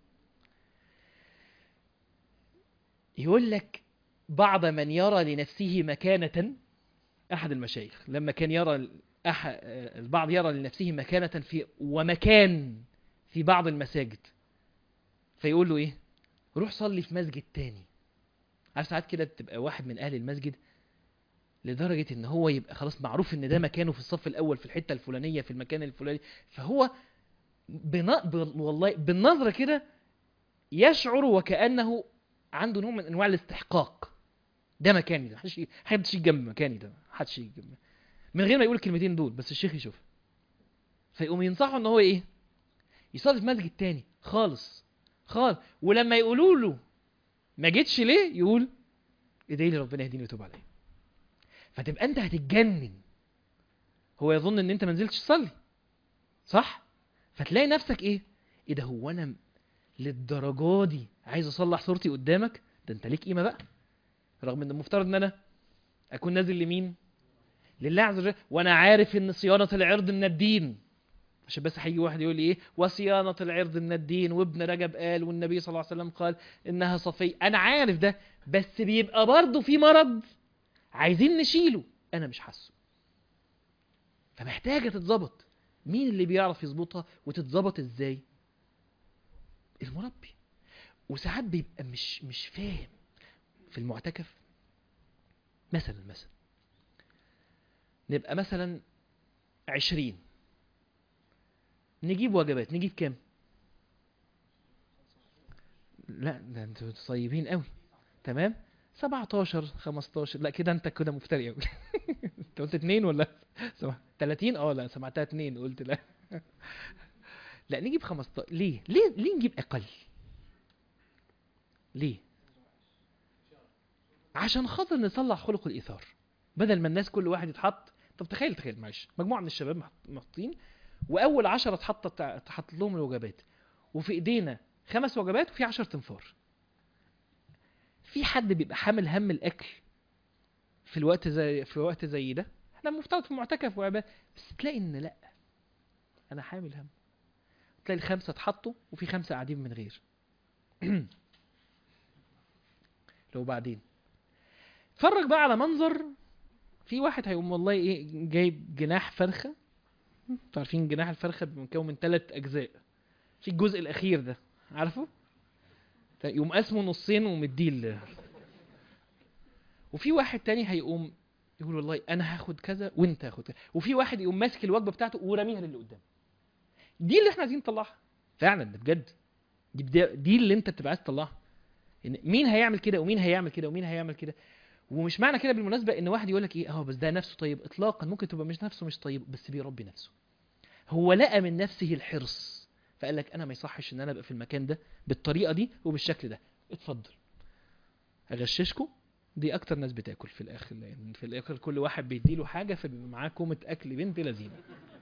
S1: يقول لك بعض من يرى لنفسه مكانة أحد المشايخ لما كان يرى أح... البعض يرى لنفسه مكانة في ومكان في بعض المساجد فيقول له إيه روح صلي في مسجد تاني عارف ساعات كده تبقى واحد من أهل المسجد لدرجة إن هو يبقى خلاص معروف إن ده مكانه في الصف الأول في الحتة الفلانية في المكان الفلاني فهو بن... ب... والله بالنظرة كده يشعر وكأنه عنده نوع من أنواع الاستحقاق ده مكاني ده محدش محدش يجي جنب مكاني ده محدش يجي جنب من غير ما يقول الكلمتين دول بس الشيخ يشوف فيقوم ينصحه ان هو ايه يصلي في مسجد تاني خالص خالص ولما يقولوا له ما جيتش ليه يقول ادعي لي ربنا يهديني ويتوب عليا فتبقى انت هتتجنن هو يظن ان انت ما نزلتش تصلي صح فتلاقي نفسك ايه ايه ده هو انا للدرجه دي عايز اصلح صورتي قدامك ده انت ليك قيمه بقى رغم ان المفترض ان انا اكون نازل لمين لله عز وجل وانا عارف ان صيانه العرض من الدين عشان بس هيجي واحد يقول لي ايه وصيانه العرض من الدين وابن رجب قال والنبي صلى الله عليه وسلم قال انها صفيه انا عارف ده بس بيبقى برضه في مرض عايزين نشيله انا مش حاسه فمحتاجه تتظبط مين اللي بيعرف يظبطها وتتظبط ازاي المربي وساعات بيبقى مش مش فاهم في المعتكف مثلا مثلا نبقى مثلا عشرين نجيب وجبات نجيب كام لا ده انتوا طيبين قوي تمام 17 15 لا كده انت كده مفتري قوي انت قلت اتنين ولا سمع 30 اه لا سمعتها اتنين قلت لا لا نجيب 15 ليه ليه ليه نجيب اقل ليه عشان خاطر نصلح خلق الايثار بدل ما الناس كل واحد يتحط طب تخيل تخيل معلش مجموعه من الشباب محطين واول عشرة اتحطت اتحط لهم الوجبات وفي ايدينا خمس وجبات وفي 10 تنفار في حد بيبقى حامل هم الاكل في الوقت زي في وقت زي ده احنا مفترض في معتكف وعبادة بس تلاقي ان لا انا حامل هم تلاقي الخمسه اتحطوا وفي خمسه قاعدين من غير لو بعدين اتفرج بقى على منظر في واحد هيقوم والله ايه جايب جناح فرخه انتوا عارفين جناح الفرخه مكون من ثلاث اجزاء في الجزء الاخير ده عارفه يقوم قسمه نصين ومديه وفي واحد تاني هيقوم يقول والله انا هاخد كذا وانت هاخد كذا وفي واحد يقوم ماسك الوجبه بتاعته وراميها للي قدام دي اللي احنا عايزين نطلعها فعلا ده بجد دي بداية دي اللي انت بتبقى عايز تطلعها ان مين هيعمل كده ومين هيعمل كده ومين هيعمل كده ومش معنى كده بالمناسبه ان واحد يقول لك ايه اه بس ده نفسه طيب اطلاقا ممكن تبقى مش نفسه مش طيب بس بيربي نفسه هو لقى من نفسه الحرص فقال لك انا ما يصحش ان انا ابقى في المكان ده بالطريقه دي وبالشكل ده اتفضل اغششكم دي اكتر ناس بتاكل في الاخر لان في الاخر كل واحد بيديله حاجه فبيبقى معاه كومه اكل بنت لذينه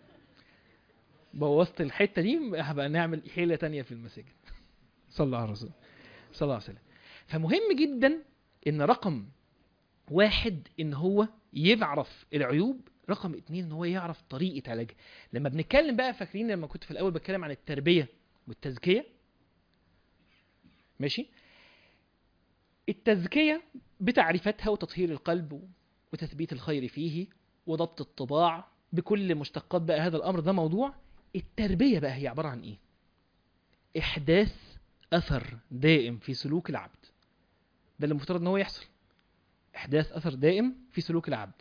S1: بوظت الحته دي هبقى نعمل حيله تانية في المساجد صلى الله عليه وسلم صلى الله عليه وسلم فمهم جدا ان رقم واحد ان هو يعرف العيوب رقم اتنين ان هو يعرف طريقة علاجها لما بنتكلم بقى فاكرين لما كنت في الاول بتكلم عن التربية والتزكية ماشي التزكية بتعريفتها وتطهير القلب وتثبيت الخير فيه وضبط الطباع بكل مشتقات بقى هذا الامر ده موضوع التربية بقى هي عبارة عن ايه احداث اثر دائم في سلوك العبد ده اللي المفترض ان هو يحصل احداث اثر دائم في سلوك العبد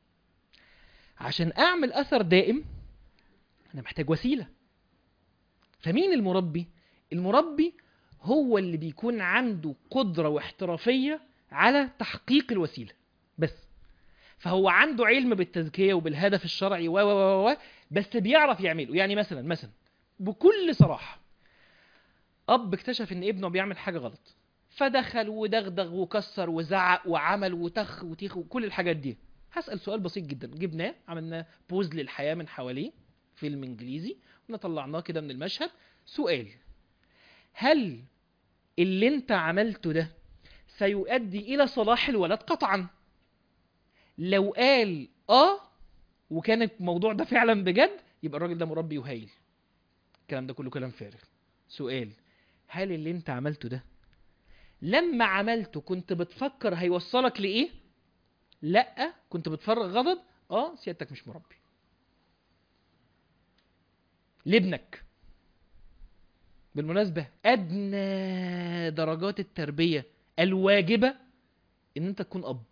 S1: عشان اعمل اثر دائم انا محتاج وسيله فمين المربي المربي هو اللي بيكون عنده قدرة واحترافية على تحقيق الوسيلة بس فهو عنده علم بالتزكية وبالهدف الشرعي و و و و بس بيعرف يعمله يعني مثلا مثلا بكل صراحة أب اكتشف إن ابنه بيعمل حاجة غلط فدخل ودغدغ وكسر وزعق وعمل وتخ وتيخ وكل الحاجات دي هسأل سؤال بسيط جدا جبناه عملنا بوز للحياة من حواليه فيلم انجليزي وطلعناه كده من المشهد سؤال هل اللي انت عملته ده سيؤدي الى صلاح الولد قطعا لو قال اه وكان الموضوع ده فعلا بجد يبقى الراجل ده مربي وهايل الكلام ده كله كلام فارغ سؤال هل اللي انت عملته ده لما عملته كنت بتفكر هيوصلك لايه لا كنت بتفرغ غضب اه سيادتك مش مربي لابنك بالمناسبة أدنى درجات التربية الواجبة إن أنت تكون أب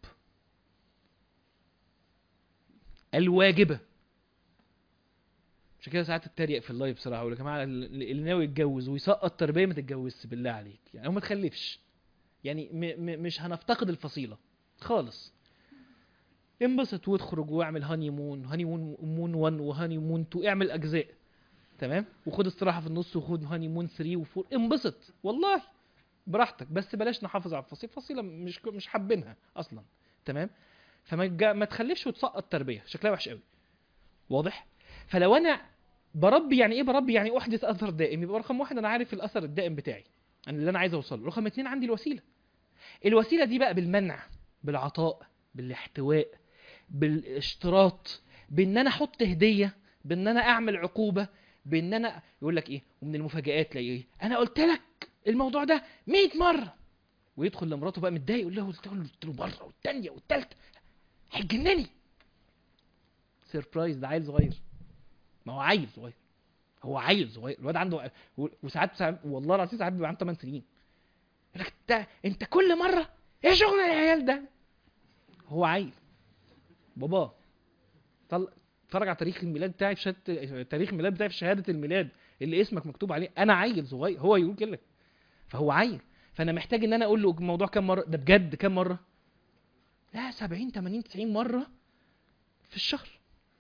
S1: الواجبة عشان كده ساعات اتريق في اللايف بصراحة أقول يا جماعة اللي ناوي يتجوز ويسقط تربية ما تتجوزش بالله عليك يعني أو ما تخلفش يعني م م مش هنفتقد الفصيلة خالص انبسط واخرج واعمل هاني مون هاني مون مون 1 وهاني مون 2 اعمل اجزاء تمام وخد استراحه في النص وخد هاني مون 3 و4 انبسط والله براحتك بس بلاش نحافظ على الفصيله فصيله مش مش حابينها اصلا تمام فما جا ما تخلفش وتسقط تربيه شكلها وحش قوي واضح فلو انا بربي يعني ايه بربي يعني احدث اثر دائم يبقى رقم واحد انا عارف الاثر الدائم بتاعي انا اللي انا عايز اوصله رقم اتنين عندي الوسيله الوسيله دي بقى بالمنع بالعطاء بالاحتواء بالاشتراط بان انا احط هديه بان انا اعمل عقوبه بان انا يقول لك ايه ومن المفاجآت تلاقي ايه انا قلت لك الموضوع ده 100 مره ويدخل لمراته بقى متضايق يقول له قلت له مره والثانيه والثالثه هيجنني سيربرايز ده عيل صغير ما هو عيل صغير هو عيل صغير الواد عنده وساعات ساعات والله العظيم ساعات بيبقى عنده 8 سنين يقول لك انت انت كل مره ايه شغل العيال ده هو عيل بابا طل... اتفرج على تاريخ الميلاد بتاعي في شهاده تاريخ الميلاد بتاعي في شهاده الميلاد اللي اسمك مكتوب عليه انا عيل صغير هو يقول كده فهو عيل فانا محتاج ان انا اقول له الموضوع كام مره ده بجد كام مره لا 70 80 90 مره في الشهر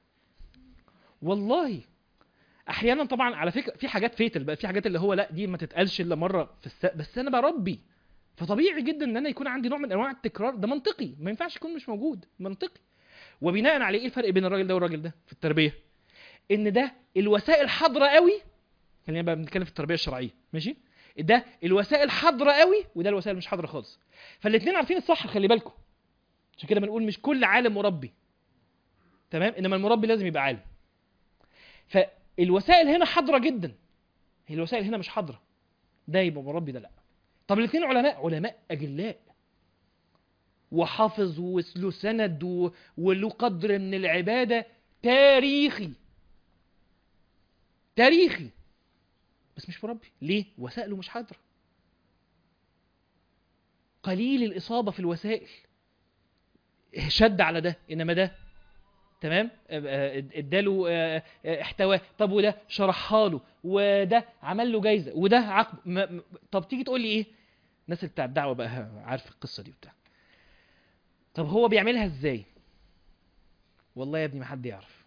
S1: والله احيانا طبعا على فكره في حاجات فيتل بقى في حاجات اللي هو لا دي ما تتقالش الا مره في الس... بس انا بربي فطبيعي جدا ان انا يكون عندي نوع من انواع التكرار ده منطقي ما ينفعش يكون مش موجود منطقي وبناء عليه ايه الفرق بين الراجل ده والراجل ده في التربيه ان ده الوسائل حاضره قوي خلينا بقى بنتكلم في التربيه الشرعيه ماشي ده الوسائل حاضره قوي وده الوسائل مش حاضره خالص فالاثنين عارفين الصح خلي بالكم عشان كده بنقول مش كل عالم مربي تمام انما المربي لازم يبقى عالم فالوسائل هنا حاضره جدا هي الوسائل هنا مش حاضره ده يبقى مربي ده لا طب الاثنين علماء علماء اجلاء وحافظ وله سند و... وله قدر من العباده تاريخي تاريخي بس مش مربي ليه وسائله مش حاضره قليل الاصابه في الوسائل شد على ده انما ده تمام اداله احتواه طب وده شرحها له وده عمل له جايزه وده عقب ما طب تيجي تقول لي ايه الناس اللي بتاع الدعوه بقى عارف القصه دي وبتاع طب هو بيعملها ازاي والله يا ابني ما حد يعرف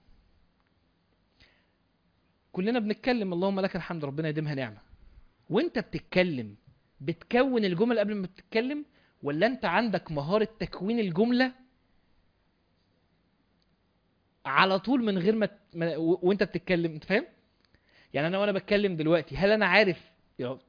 S1: كلنا بنتكلم اللهم لك الحمد ربنا يديمها نعمه وانت بتتكلم بتكون الجمل قبل ما تتكلم ولا انت عندك مهاره تكوين الجمله على طول من غير ما, ما وانت بتتكلم انت فاهم يعني انا وانا بتكلم دلوقتي هل انا عارف يا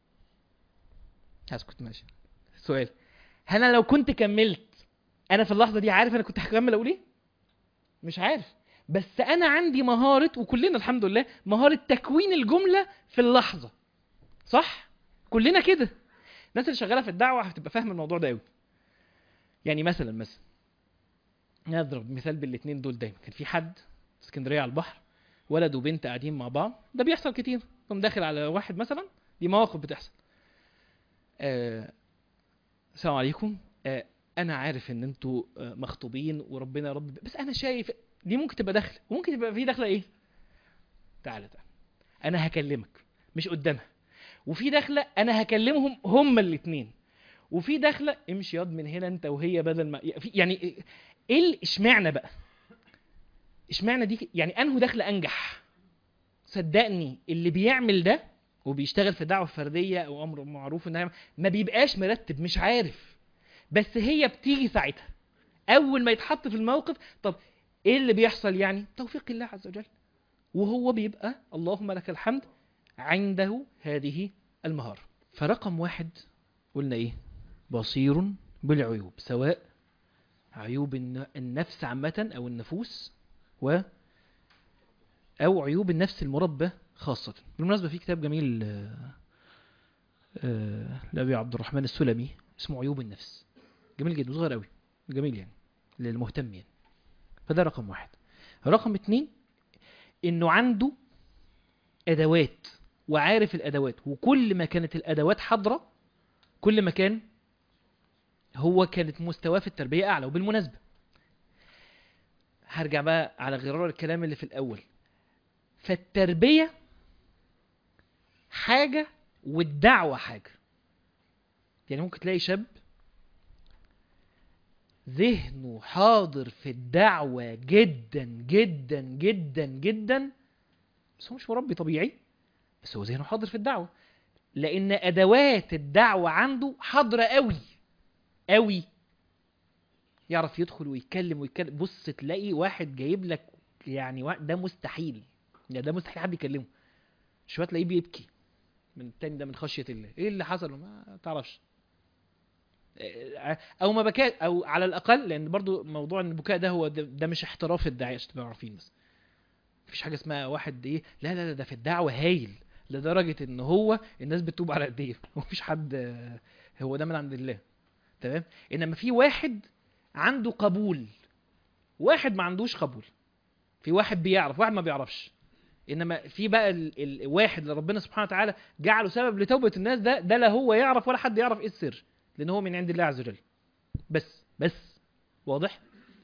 S1: هسكت ماشي سؤال هل انا لو كنت كملت انا في اللحظه دي عارف انا كنت هكمل اقول ايه مش عارف بس انا عندي مهاره وكلنا الحمد لله مهاره تكوين الجمله في اللحظه صح كلنا كده الناس اللي شغاله في الدعوه هتبقى فاهمه الموضوع ده قوي يعني مثلا مثلا نضرب مثال بالاثنين دول دايما كان في حد في اسكندريه على البحر ولد وبنت قاعدين مع بعض ده بيحصل كتير قام داخل على واحد مثلا دي مواقف بتحصل آه السلام عليكم آه انا عارف ان انتوا آه مخطوبين وربنا يا رب بس انا شايف دي ممكن تبقى داخله وممكن تبقى في داخله ايه تعالى تعالى انا هكلمك مش قدامها وفي دخله انا هكلمهم هما الاثنين وفي دخله امشي ياض من هنا انت وهي بدل ما في- يعني ايه ال- اشمعنى بقى اشمعنى دي يعني انه دخله انجح صدقني اللي بيعمل ده وبيشتغل في دعوه فرديه او امر معروف انها ما بيبقاش مرتب مش عارف بس هي بتيجي ساعتها اول ما يتحط في الموقف طب ايه اللي بيحصل يعني توفيق الله عز وجل وهو بيبقى اللهم لك الحمد عنده هذه المهارة فرقم واحد قلنا ايه بصير بالعيوب سواء عيوب الن- النفس عامة او النفوس و او عيوب النفس المربى خاصة بالمناسبة في كتاب جميل آه، آه، لأبي عبد الرحمن السلمي اسمه عيوب النفس جميل جدا صغير قوي جميل يعني للمهتم يعني فده رقم واحد رقم اتنين انه عنده ادوات وعارف الادوات وكل ما كانت الادوات حاضره كل ما كان هو كانت مستواه في التربيه اعلى وبالمناسبه هرجع بقى على غرار الكلام اللي في الاول فالتربيه حاجه والدعوه حاجه يعني ممكن تلاقي شاب ذهنه حاضر في الدعوة جدا جدا جدا جدا بس هو مش مربي طبيعي بس هو ذهنه حاضر في الدعوة لأن أدوات الدعوة عنده حاضرة قوي قوي يعرف يدخل ويتكلم ويتكلم بص تلاقي واحد جايب لك يعني وا- ده مستحيل يعني ده مستحيل حد يكلمه شوية تلاقيه بيبكي من التاني ده من خشية الله ايه اللي حصل ما تعرفش او ما بكى او على الاقل لان برضو موضوع ان البكاء ده هو ده, ده مش احتراف الداعيه عشان تبقوا عارفين بس مفيش حاجه اسمها واحد ايه لا لا لا ده في الدعوه هايل لدرجه ان هو الناس بتتوب على ايديه ومفيش حد آه، هو ده من عند الله تمام انما في واحد عنده قبول واحد ما عندوش قبول في واحد بيعرف واحد ما بيعرفش انما في بقى ال- الواحد اللي ربنا سبحانه وتعالى جعله سبب لتوبه الناس ده ده لا هو يعرف ولا حد يعرف ايه السر لان هو من عند الله عز وجل بس بس واضح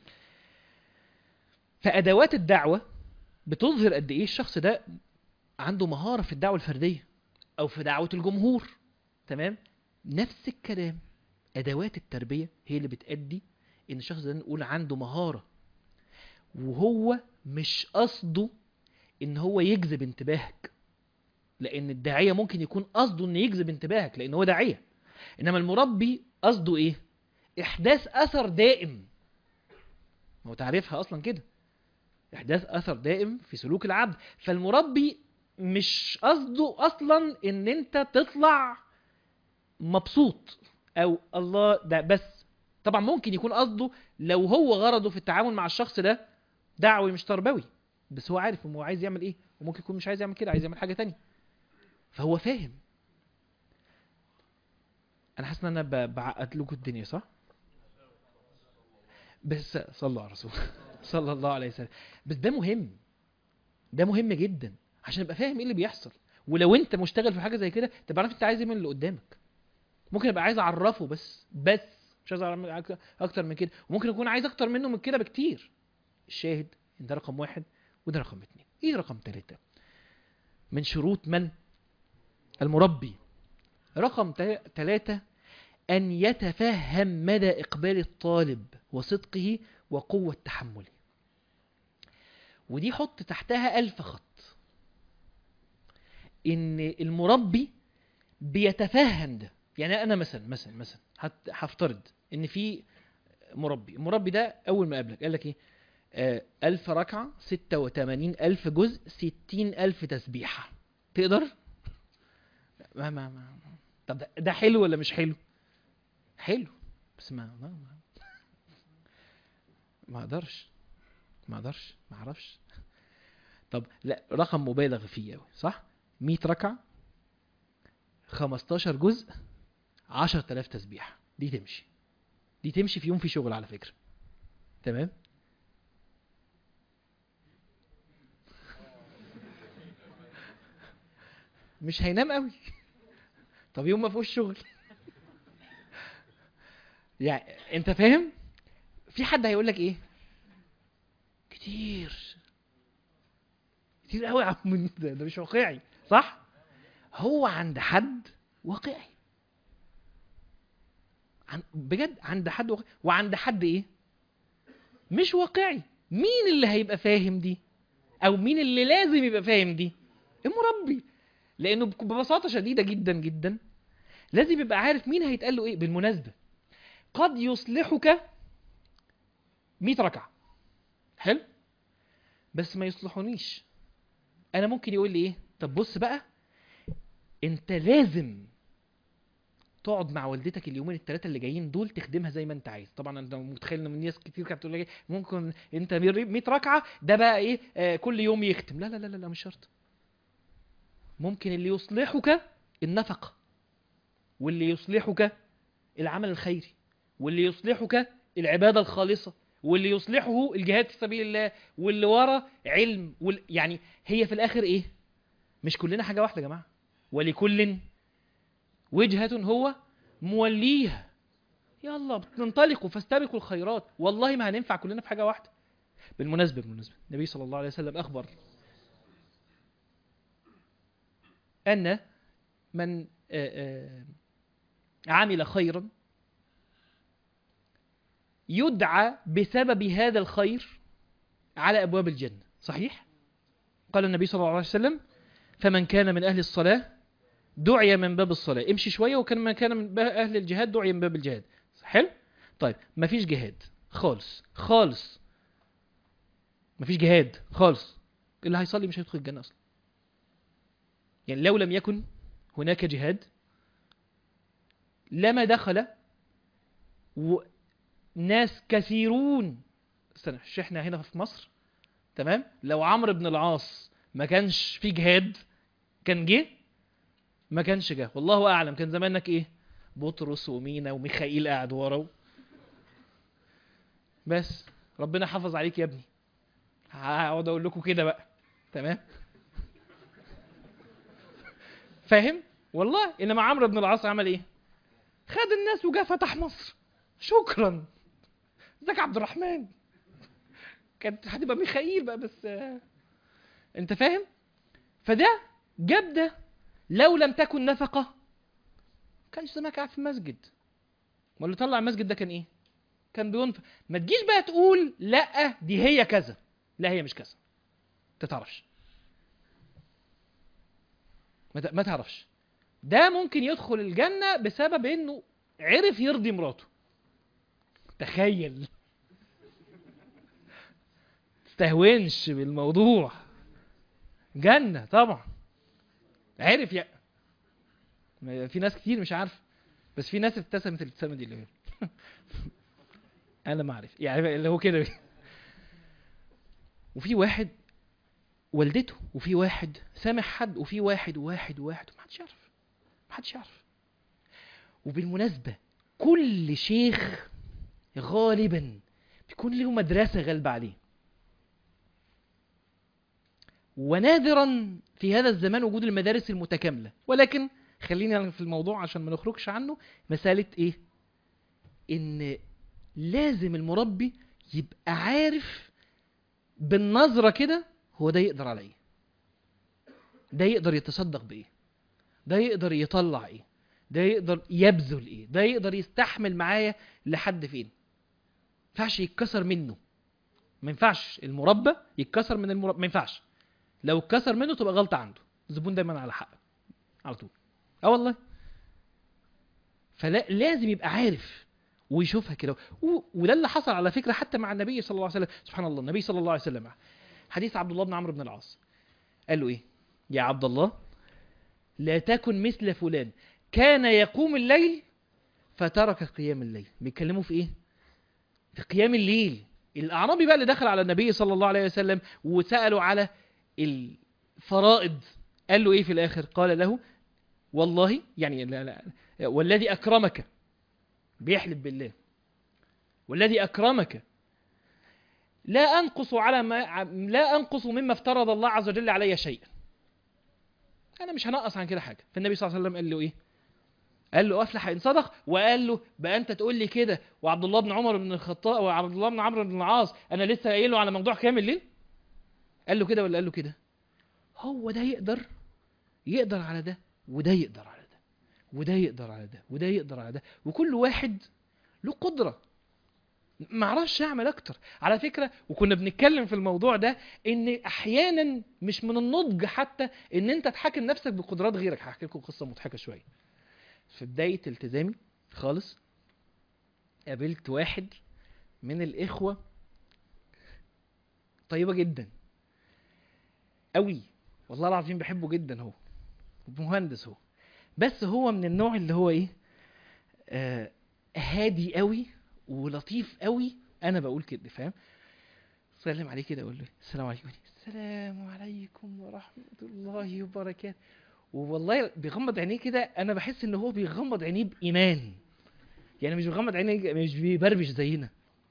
S1: فادوات الدعوه بتظهر قد ايه الشخص ده عنده مهاره في الدعوه الفرديه او في دعوه الجمهور تمام نفس الكلام ادوات التربيه هي اللي بتادي ان الشخص ده نقول عنده مهاره وهو مش قصده ان هو يجذب انتباهك لان الداعيه ممكن يكون قصده ان يجذب انتباهك لان هو داعيه انما المربي قصده ايه احداث اثر دائم هو تعريفها اصلا كده احداث اثر دائم في سلوك العبد فالمربي مش قصده اصلا ان انت تطلع مبسوط او الله ده بس طبعا ممكن يكون قصده لو هو غرضه في التعامل مع الشخص ده دعوي مش تربوي بس هو عارف هو عايز يعمل ايه وممكن يكون مش عايز يعمل كده عايز يعمل حاجه تانية فهو فاهم انا حاسس ان انا ب- بعقد لكم الدنيا صح بس صلى على الرسول صلى الله عليه وسلم بس ده مهم ده مهم جدا عشان ابقى فاهم ايه اللي بيحصل ولو انت مشتغل في حاجه زي كده تبقى عارف انت عايز ايه من اللي قدامك ممكن ابقى عايز اعرفه بس بس مش عايز اعرف أك- اكتر من كده وممكن اكون عايز اكتر منه من كده بكتير الشاهد ان ده رقم واحد وده رقم اتنين ايه رقم تلاتة من شروط من المربي رقم تا- تلاتة أن يتفهم مدى إقبال الطالب وصدقه وقوة تحمله ودي حط تحتها ألف خط إن المربي بيتفهم ده يعني أنا مثلا مثلا مثلا هت- هفترض إن في مربي المربي ده أول ما قابلك قال لك إيه آه، ألف ركعة ستة وتمانين ألف جزء ستين ألف تسبيحة تقدر؟ ما ما ما طب ده, ده حلو ولا مش حلو؟ حلو بس ما ما ما, ما اقدرش ما اقدرش ما اعرفش طب لا رقم مبالغ فيه قوي صح 100 ركعه 15 جزء 10000 تسبيحه دي تمشي دي تمشي في يوم في شغل على فكره تمام مش هينام قوي طب يوم ما فيهوش شغل يعني انت فاهم في حد هيقول لك ايه كتير كتير قوي يا عم ده, ده مش واقعي صح هو عند حد واقعي عن بجد عند حد واقعي وعند حد ايه مش واقعي مين اللي هيبقى فاهم دي او مين اللي لازم يبقى فاهم دي المربي لانه بك- ببساطه شديده جدا جدا لازم يبقى عارف مين هيتقال له ايه بالمناسبه قد يصلحك 100 ركعه حلو بس ما يصلحونيش انا ممكن يقول لي ايه طب بص بقى انت لازم تقعد مع والدتك اليومين الثلاثه اللي جايين دول تخدمها زي ما انت عايز طبعا انت متخيل ان ناس كتير كانت بتقول لك إيه، ممكن انت 100 ركعه ده بقى ايه آه كل يوم يختم لا لا لا لا, لا مش شرط ممكن اللي يصلحك النفقه واللي يصلحك العمل الخيري واللي يصلحك العباده الخالصه واللي يصلحه الجهاد في سبيل الله واللي ورا علم وال... يعني هي في الاخر ايه مش كلنا حاجه واحده يا جماعه ولكل وجهه هو موليها يلا انطلقوا فاستبقوا الخيرات والله ما هننفع كلنا في حاجه واحده بالمناسبه بالمناسبه النبي صلى الله عليه وسلم اخبر ان من آه، آه، عمل خيرا يدعى بسبب هذا الخير على ابواب الجنه صحيح قال النبي صلى الله عليه وسلم فمن كان من اهل الصلاه دعي من باب الصلاه امشي شويه وكان من كان من باب اهل الجهاد دعي من باب الجهاد حلو طيب مفيش جهاد خالص خالص مفيش جهاد خالص اللي هيصلي مش هيدخل الجنه اصلا يعني لو لم يكن هناك جهاد لما دخل وناس كثيرون استنى مش احنا هنا في مصر تمام لو عمرو بن العاص ما كانش في جهاد كان جه ما كانش جه والله اعلم كان زمانك ايه بطرس ومينا وميخائيل قاعد ورا بس ربنا حافظ عليك يا ابني هقعد اقول لكم كده بقى تمام فاهم والله انما عمرو بن العاص عمل ايه خد الناس وجا فتح مصر شكرا ازيك يا عبد الرحمن كانت هتبقى ميخائيل بقى بس آه، انت فاهم فده جاب ده لو لم تكن نفقه كانش زمانك قاعد في المسجد واللي طلع المسجد ده كان ايه كان بينفق ما تجيش بقى تقول لا دي هي كذا لا هي مش كذا انت تعرفش ما ت- ما تعرفش ده ممكن يدخل الجنة بسبب انه عرف يرضي مراته تخيل تستهونش بالموضوع جنة طبعا عرف يا ما- في ناس كتير مش عارفه بس في ناس ابتسمت الابتسامه دي اللي هي انا ما اعرف يعني اللي هو كده وفي واحد والدته وفي واحد سامح حد وفي واحد وواحد وواحد ومحدش يعرف محدش يعرف وبالمناسبة كل شيخ غالبا بيكون له مدرسة غالبة عليه ونادرا في هذا الزمان وجود المدارس المتكاملة ولكن خلينا في الموضوع عشان ما نخرجش عنه مسألة ايه ان لازم المربي يبقى عارف بالنظرة كده هو ده يقدر على ايه ده يقدر يتصدق بايه ده يقدر يطلع ايه ده يقدر يبذل ايه ده يقدر يستحمل معايا لحد فين ما ينفعش يتكسر منه ما ينفعش المربى يتكسر من المربى ما ينفعش لو اتكسر منه تبقى غلطة عنده الزبون دايما على حق على طول اه والله فلا لازم يبقى عارف ويشوفها كده و- وده اللي حصل على فكرة حتى مع النبي صلى الله عليه وسلم سبحان الله النبي صلى الله عليه وسلم حديث عبد الله بن عمرو بن العاص قال له ايه يا عبد الله لا تكن مثل فلان كان يقوم الليل فترك قيام الليل بيتكلموا في ايه في قيام الليل الاعرابي بقى اللي دخل على النبي صلى الله عليه وسلم وسالوا على الفرائض قال له ايه في الاخر قال له والله يعني لا لا والذي اكرمك بيحلف بالله والذي اكرمك لا انقص على ما لا انقص مما افترض الله عز وجل علي شيئا انا مش هنقص عن كده حاجه فالنبي صلى الله عليه وسلم قال له ايه قال له افلح ان صدق وقال له بقى انت تقول لي كده وعبد الله بن عمر بن الخطاب وعبد الله بن عمرو بن العاص انا لسه قايل له على موضوع كامل ليه قال له كده ولا قال له كده هو ده يقدر يقدر على ده وده يقدر على ده وده يقدر على ده وده يقدر على ده وكل واحد له قدرة ما اعرفش اعمل اكتر على فكرة وكنا بنتكلم في الموضوع ده ان احيانا مش من النضج حتى ان انت تحاكم نفسك بقدرات غيرك هحكي لكم قصة مضحكة شوية في بداية التزامي خالص قابلت واحد من الاخوة طيبة جدا قوي والله العظيم بحبه جدا هو مهندس هو بس هو من النوع اللي هو ايه آه هادي قوي ولطيف قوي انا بقول كده فاهم سلم عليه كده اقول له السلام عليكم السلام عليكم ورحمه الله وبركاته والله بيغمض عينيه كده انا بحس ان هو بيغمض عينيه بايمان يعني مش بيغمض عينيه مش بيبربش زينا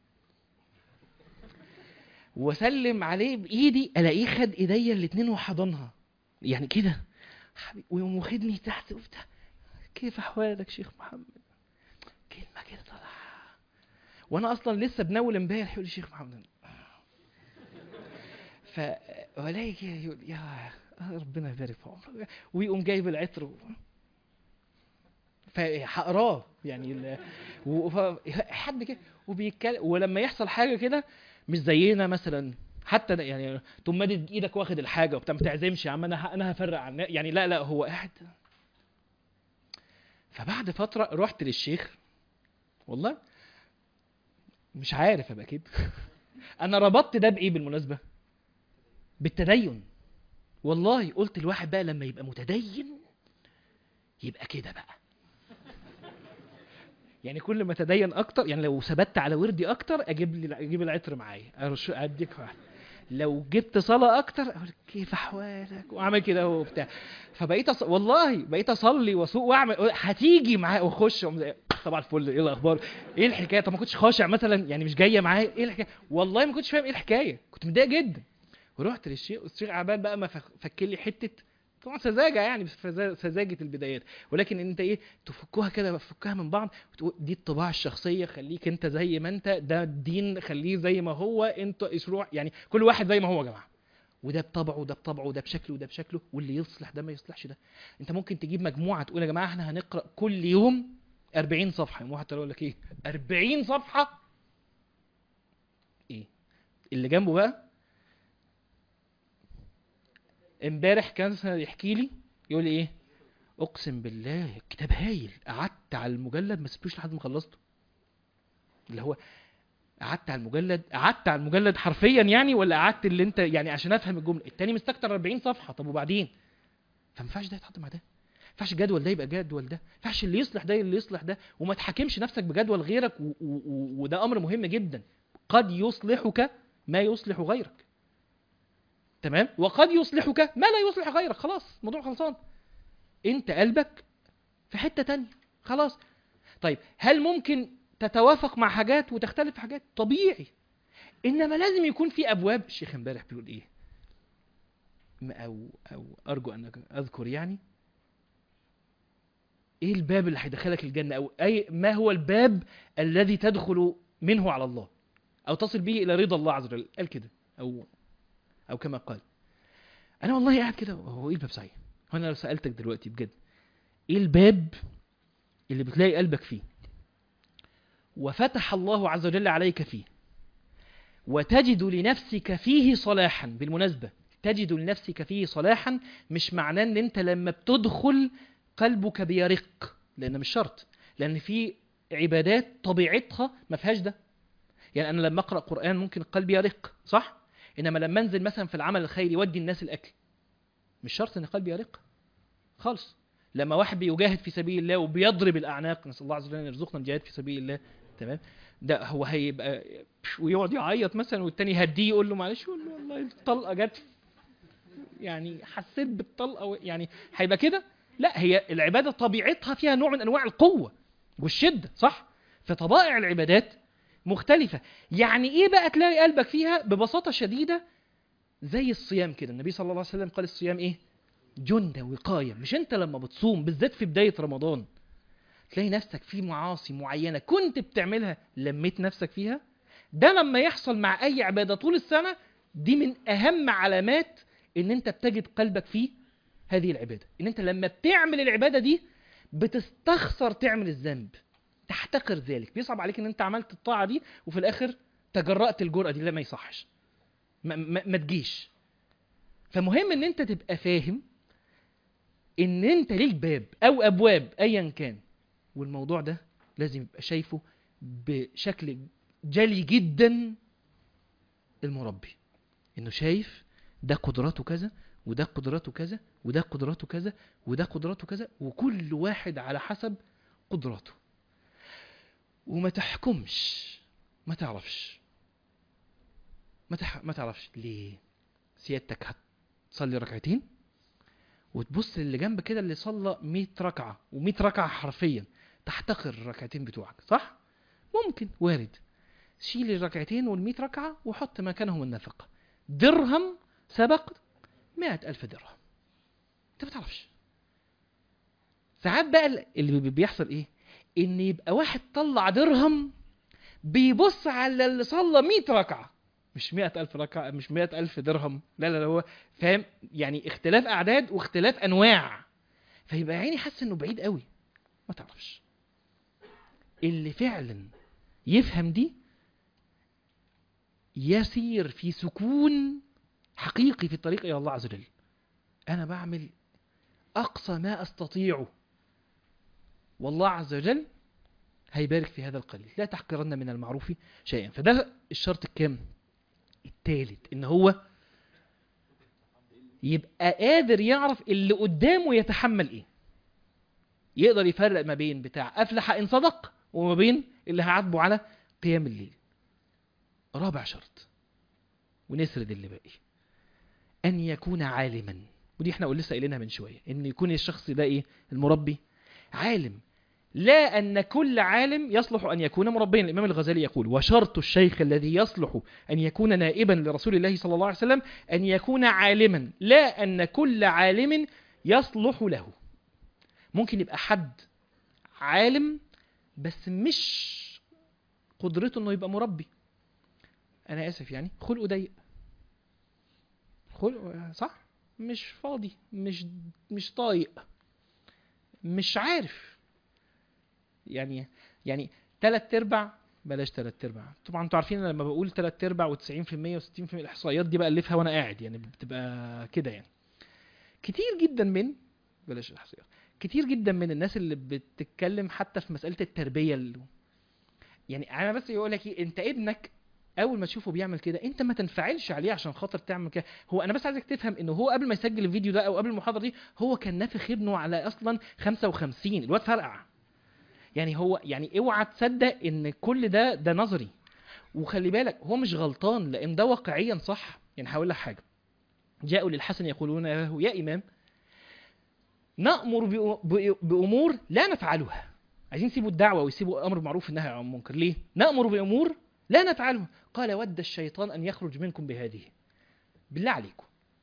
S1: واسلم عليه بايدي الاقيه خد ايديا الاتنين وحضنها يعني كده حبيبي ويقوم واخدني تحت وبتاع كيف احوالك شيخ محمد كلمه كده طالعه وانا اصلا لسه بنول امبارح يقول لي شيخ محمد ف ولاقي كده يقول يا ربنا يبارك في عمرك ويقوم جايب العطر و... فهقراه يعني ال... و... ف... حد كده وبيتكلم ولما يحصل حاجه كده مش زينا مثلا حتى يعني تقوم مادد ايدك واخد الحاجه وبتاع ما تعزمش يا عم انا ه... انا هفرق عن يعني لا لا هو قاعد فبعد فتره رحت للشيخ والله مش عارف ابقى كده انا ربطت ده بايه بالمناسبه بالتدين والله قلت الواحد بقى لما يبقى متدين يبقى كده بقى يعني كل ما تدين اكتر يعني لو ثبت على وردي اكتر اجيب لي اجيب العطر معايا أرش- اديك واحد لو جبت صلاه اكتر اقول كيف احوالك واعمل كده وبتاع فبقيت أص... والله بقيت اصلي واسوق واعمل هتيجي معايا واخش وأقوم زي- طبعا الفل ايه الاخبار ايه الحكايه طب ما كنتش خاشع مثلا يعني مش جايه معايا ايه الحكايه والله ما كنتش فاهم ايه الحكايه كنت متضايق جدا ورحت للشيخ الشيخ عباد بقى ما فك فك لي حته طبعا سذاجه يعني بس فزا- سذاجه البدايات ولكن انت ايه تفكوها كده تفكها من بعض وتقول دي الطباع الشخصيه خليك انت زي ما انت ده الدين خليه زي ما هو انت اشروع يعني كل واحد زي ما هو يا جماعه وده بطبعه وده بطبعه وده بشكله وده بشكله واللي يصلح ده ما يصلحش ده انت ممكن تجيب مجموعه تقول يا جماعه احنا هنقرا كل يوم 40 صفحه يوم واحد طلع يقول لك ايه 40 صفحه ايه اللي جنبه بقى امبارح كان يحكي لي يقول لي ايه اقسم بالله الكتاب هايل قعدت على المجلد ما سبتوش لحد ما خلصته اللي هو قعدت على المجلد قعدت على المجلد حرفيا يعني ولا قعدت اللي انت يعني عشان افهم الجمله التاني مستكتر 40 صفحه طب وبعدين فما ينفعش ده يتحط مع ده ما ينفعش الجدول ده يبقى جدول ده ما ينفعش اللي يصلح ده اللي يصلح ده وما تحاكمش نفسك بجدول غيرك و- و- و- وده امر مهم جدا قد يصلحك ما يصلح غيرك تمام وقد يصلحك ما لا يصلح غيرك خلاص الموضوع خلصان انت قلبك في حته تانية خلاص طيب هل ممكن تتوافق مع حاجات وتختلف في حاجات طبيعي انما لازم يكون في ابواب الشيخ امبارح بيقول ايه م- او او ارجو ان اذكر يعني ايه الباب اللي هيدخلك الجنه او اي ما هو الباب الذي تدخل منه على الله او تصل به الى رضا الله عز وجل قال كده او او كما قال انا والله قاعد كده هو ايه الباب صحيح هو انا لو سالتك دلوقتي بجد ايه الباب اللي بتلاقي قلبك فيه وفتح الله عز وجل عليك فيه وتجد لنفسك فيه صلاحا بالمناسبة تجد لنفسك فيه صلاحا مش معناه ان انت لما بتدخل قلبك بيرق لان مش شرط لان في عبادات طبيعتها ما فيهاش ده يعني انا لما اقرا قران ممكن قلبي يرق صح انما لما انزل مثلا في العمل الخيري يودي الناس الاكل مش شرط ان قلبي يرق خالص لما واحد بيجاهد في سبيل الله وبيضرب الاعناق نسال الله عز وجل ان يرزقنا الجهاد في سبيل الله تمام ده هو هيبقى ويقعد يعيط مثلا والتاني يهديه يقول له معلش يقول له والله الطلقه جت يعني حسيت بالطلقه و- يعني هيبقى كده لا هي العباده طبيعتها فيها نوع من انواع القوه والشده صح فطبائع العبادات مختلفه يعني ايه بقى تلاقي قلبك فيها ببساطه شديده زي الصيام كده النبي صلى الله عليه وسلم قال الصيام ايه جنة وقاية مش انت لما بتصوم بالذات في بداية رمضان تلاقي نفسك في معاصي معينة كنت بتعملها لميت نفسك فيها ده لما يحصل مع اي عبادة طول السنة دي من اهم علامات ان انت بتجد قلبك فيه هذه العباده ان انت لما بتعمل العباده دي بتستخسر تعمل الذنب تحتقر ذلك بيصعب عليك ان انت عملت الطاعه دي وفي الاخر تجرأت الجرأه دي لا ما يصحش ما, ما, ما تجيش فمهم ان انت تبقى فاهم ان انت ليك باب او ابواب ايا كان والموضوع ده لازم يبقى شايفه بشكل جلي جدا المربي انه شايف ده قدراته كذا وده قدراته كذا وده قدراته كذا وده قدراته كذا وكل واحد على حسب قدراته وما تحكمش ما تعرفش ما, تح... ما تعرفش ليه سيادتك هتصلي ركعتين وتبص للي جنب كده اللي صلى 100 ركعه و100 ركعه حرفيا تحتقر الركعتين بتوعك صح ممكن وارد شيل الركعتين وال100 ركعه وحط مكانهم النفقه درهم سبق مئة ألف درهم انت ما تعرفش ساعات بقى اللي بيحصل ايه ان يبقى واحد طلع درهم بيبص على اللي صلى 100 ركعه مش مئة ألف ركعة مش مئة ألف درهم لا لا لا هو فاهم يعني اختلاف أعداد واختلاف أنواع فيبقى عيني حاسس إنه بعيد قوي ما تعرفش اللي فعلا يفهم دي يسير في سكون حقيقي في الطريق إلى الله عز وجل أنا بعمل أقصى ما أستطيعه والله عز وجل هيبارك في هذا القليل لا تحقرن من المعروف شيئا فده الشرط الكام الثالث ان هو يبقى قادر يعرف اللي قدامه يتحمل ايه يقدر يفرق ما بين بتاع افلح ان صدق وما بين اللي هعاتبه على قيام الليل رابع شرط ونسرد اللي باقي ان يكون عالما ودي احنا لسه قايلينها من شويه ان يكون الشخص ده ايه المربي عالم لا أن كل عالم يصلح أن يكون مربيا الإمام الغزالي يقول وشرط الشيخ الذي يصلح أن يكون نائبا لرسول الله صلى الله عليه وسلم أن يكون عالما لا أن كل عالم يصلح له ممكن يبقى حد عالم بس مش قدرته انه يبقى مربي انا اسف يعني خلقه ضيق خلقه صح مش فاضي مش مش طايق مش عارف يعني يعني تلات ارباع بلاش تلات ارباع طبعا انتوا عارفين لما بقول تلات ارباع و90% و60% الاحصائيات دي بالفها وانا قاعد يعني بتبقى كده يعني كتير جدا من بلاش الاحصائيات كتير جدا من الناس اللي بتتكلم حتى في مساله التربيه اللي يعني انا بس يقول لك ايه انت ابنك اول ما تشوفه بيعمل كده انت ما تنفعلش عليه عشان خاطر تعمل كده هو انا بس عايزك تفهم انه هو قبل ما يسجل الفيديو ده او قبل المحاضره دي هو كان نافخ ابنه على اصلا 55 الواد فرقع يعني هو يعني اوعى تصدق ان كل ده ده نظري وخلي بالك هو مش غلطان لان ده واقعيا صح يعني هقول لك حاجه جاءوا للحسن يقولون له يا امام نامر بامور لا نفعلها عايزين يسيبوا الدعوه ويسيبوا امر بالمعروف والنهي عن المنكر ليه نامر بامور لا نفعلها قال ود الشيطان ان يخرج منكم بهذه بالله عليكم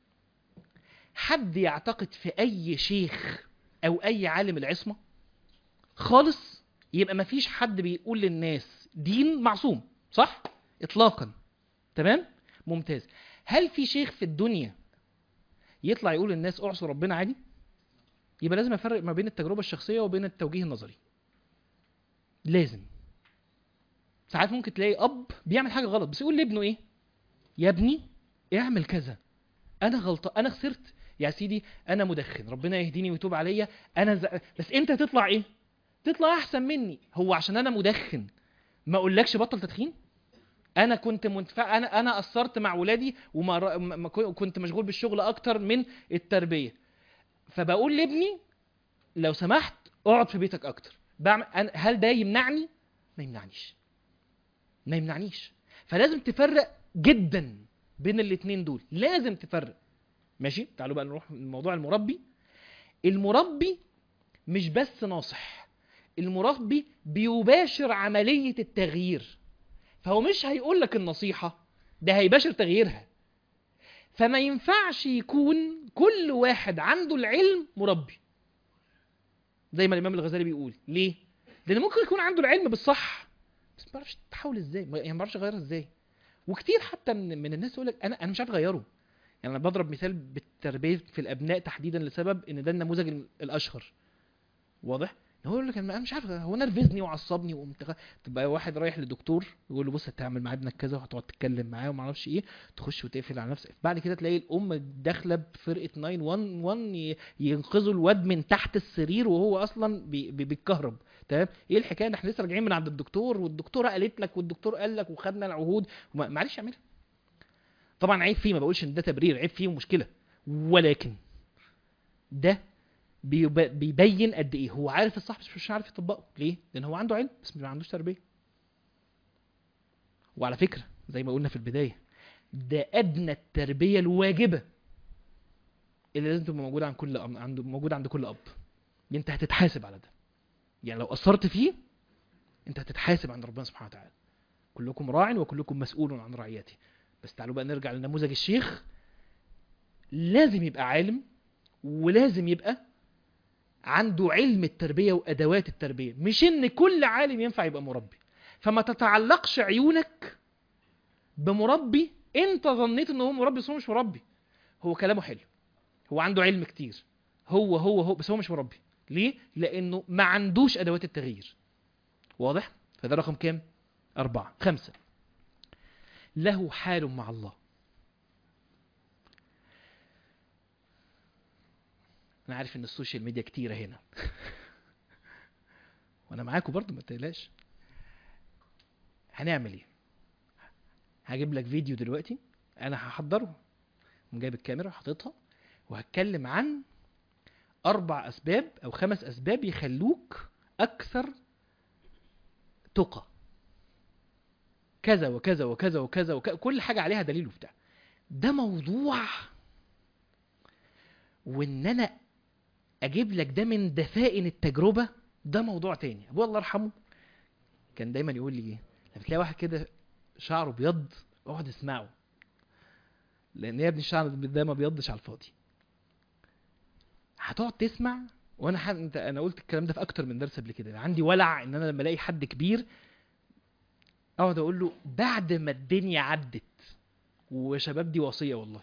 S1: حد يعتقد في اي شيخ او اي عالم العصمه خالص يبقى مفيش حد بيقول للناس دين معصوم صح اطلاقا تمام ممتاز هل في شيخ في الدنيا يطلع يقول للناس اعصوا ربنا عادي يبقى لازم افرق ما بين التجربه الشخصيه وبين التوجيه النظري لازم ساعات ممكن تلاقي اب بيعمل حاجه غلط بس يقول لابنه ايه يا ابني اعمل كذا انا غلطان انا خسرت يا سيدي انا مدخن ربنا يهديني ويتوب عليا انا ز... بس انت تطلع ايه تطلع احسن مني هو عشان انا مدخن ما اقولكش بطل تدخين انا كنت منفع انا انا قصرت مع ولادي وما ر... ما كنت مشغول بالشغل اكتر من التربيه فبقول لابني لو سمحت اقعد في بيتك اكتر بعمل أنا... هل ده يمنعني ما يمنعنيش ما يمنعنيش فلازم تفرق جدا بين الاثنين دول لازم تفرق ماشي تعالوا بقى نروح لموضوع المربي المربي مش بس ناصح المربي بيباشر عملية التغيير فهو مش هيقول لك النصيحة ده هيباشر تغييرها فما ينفعش يكون كل واحد عنده العلم مربي زي ما الإمام الغزالي بيقول ليه؟ لأن ممكن يكون عنده العلم بالصح بس ما بيعرفش تحول ازاي يعني ما بيعرفش يغيرها ازاي وكتير حتى من, من الناس يقول لك انا انا مش عارف اغيره يعني انا بضرب مثال بالتربيه في الابناء تحديدا لسبب ان ده النموذج ال- الاشهر واضح هو يقول لك انا مش عارف هو نرفزني وعصبني وقمت تبقى واحد رايح لدكتور يقول له بص هتعمل مع ابنك كذا وهتقعد تتكلم معاه وما اعرفش ايه تخش وتقفل على نفسك بعد كده تلاقي الام داخله بفرقه 911 ي- ينقذوا الواد من تحت السرير وهو اصلا بي- بي- بيتكهرب تمام ايه الحكايه ده احنا لسه راجعين من عند الدكتور والدكتوره قالت لك والدكتور قال لك وخدنا العهود وما- معلش اعملها طبعا عيب فيه ما بقولش ان ده تبرير عيب فيه مشكله ولكن ده بيب- بيبين قد ايه هو عارف الصح بس مش عارف يطبقه ليه لان هو عنده علم بس ما عندوش تربيه وعلى فكره زي ما قلنا في البدايه ده ادنى التربيه الواجبه اللي لازم تبقى موجوده عند كل أم... عند موجوده عند كل اب انت هتتحاسب على ده يعني لو قصرت فيه انت هتتحاسب عند ربنا سبحانه وتعالى كلكم راع وكلكم مسؤول عن رعيته بس تعالوا بقى نرجع لنموذج الشيخ لازم يبقى عالم ولازم يبقى عنده علم التربية وأدوات التربية مش إن كل عالم ينفع يبقى مربي فما تتعلقش عيونك بمربي انت ظنيت ان هو مربي بس هو مش مربي هو كلامه حلو هو عنده علم كتير هو هو هو بس هو مش مربي ليه لانه ما عندوش ادوات التغيير واضح فده رقم كام أربعة خمسة له حال مع الله انا عارف ان السوشيال ميديا كتيرة هنا وانا معاكم برضو ما تقلقش هنعمل ايه هجيب لك فيديو دلوقتي انا هحضره جايب الكاميرا وحاططها وهتكلم عن اربع اسباب او خمس اسباب يخلوك اكثر تقى كذا وكذا وكذا وكذا وكذا كل حاجه عليها دليل وبتاع ده موضوع وان انا اجيب لك ده من دفائن التجربه ده موضوع تاني ابويا الله يرحمه كان دايما يقول لي ايه لما تلاقي واحد كده شعره بيض اقعد اسمعه لان يا ابني الشعر ده ما بيضش على الفاضي هتقعد تسمع وانا ح... انت انا قلت الكلام ده في اكتر من درس قبل كده عندي ولع ان انا لما الاقي حد كبير اقعد اقول له بعد ما الدنيا عدت وشباب دي وصيه والله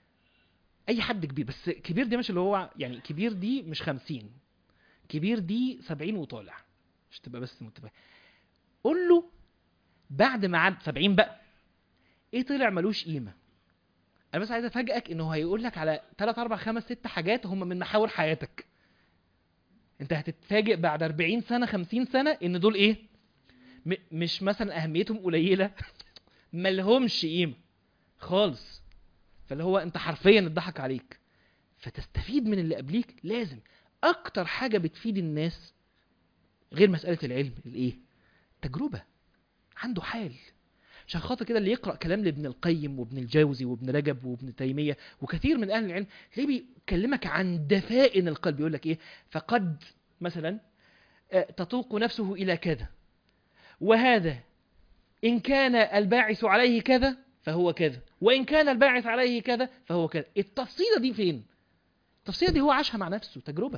S1: اي حد كبير بس كبير دي مش اللي هو يعني كبير دي مش خمسين كبير دي سبعين وطالع مش تبقى بس متفق قول له بعد ما عد سبعين بقى ايه طلع ملوش قيمه انا بس عايز افاجئك انه هيقول لك على 3 4 5 6 حاجات هم من محاور حياتك انت هتتفاجئ بعد 40 سنه 50 سنه ان دول ايه م- مش مثلا اهميتهم قليله ملهمش قيمه خالص فاللي هو انت حرفيا اتضحك عليك فتستفيد من اللي قبليك لازم اكتر حاجه بتفيد الناس غير مساله العلم الايه تجربه عنده حال عشان خاطر كده اللي يقرا كلام لابن القيم وابن الجوزي وابن رجب وابن تيميه وكثير من اهل العلم تلاقيه بيكلمك عن دفائن القلب يقول لك ايه فقد مثلا آه، تطوق نفسه الى كذا وهذا ان كان الباعث عليه كذا فهو كذا وان كان الباعث عليه كذا فهو كذا التفصيله دي فين التفصيله دي هو عاشها مع نفسه تجربه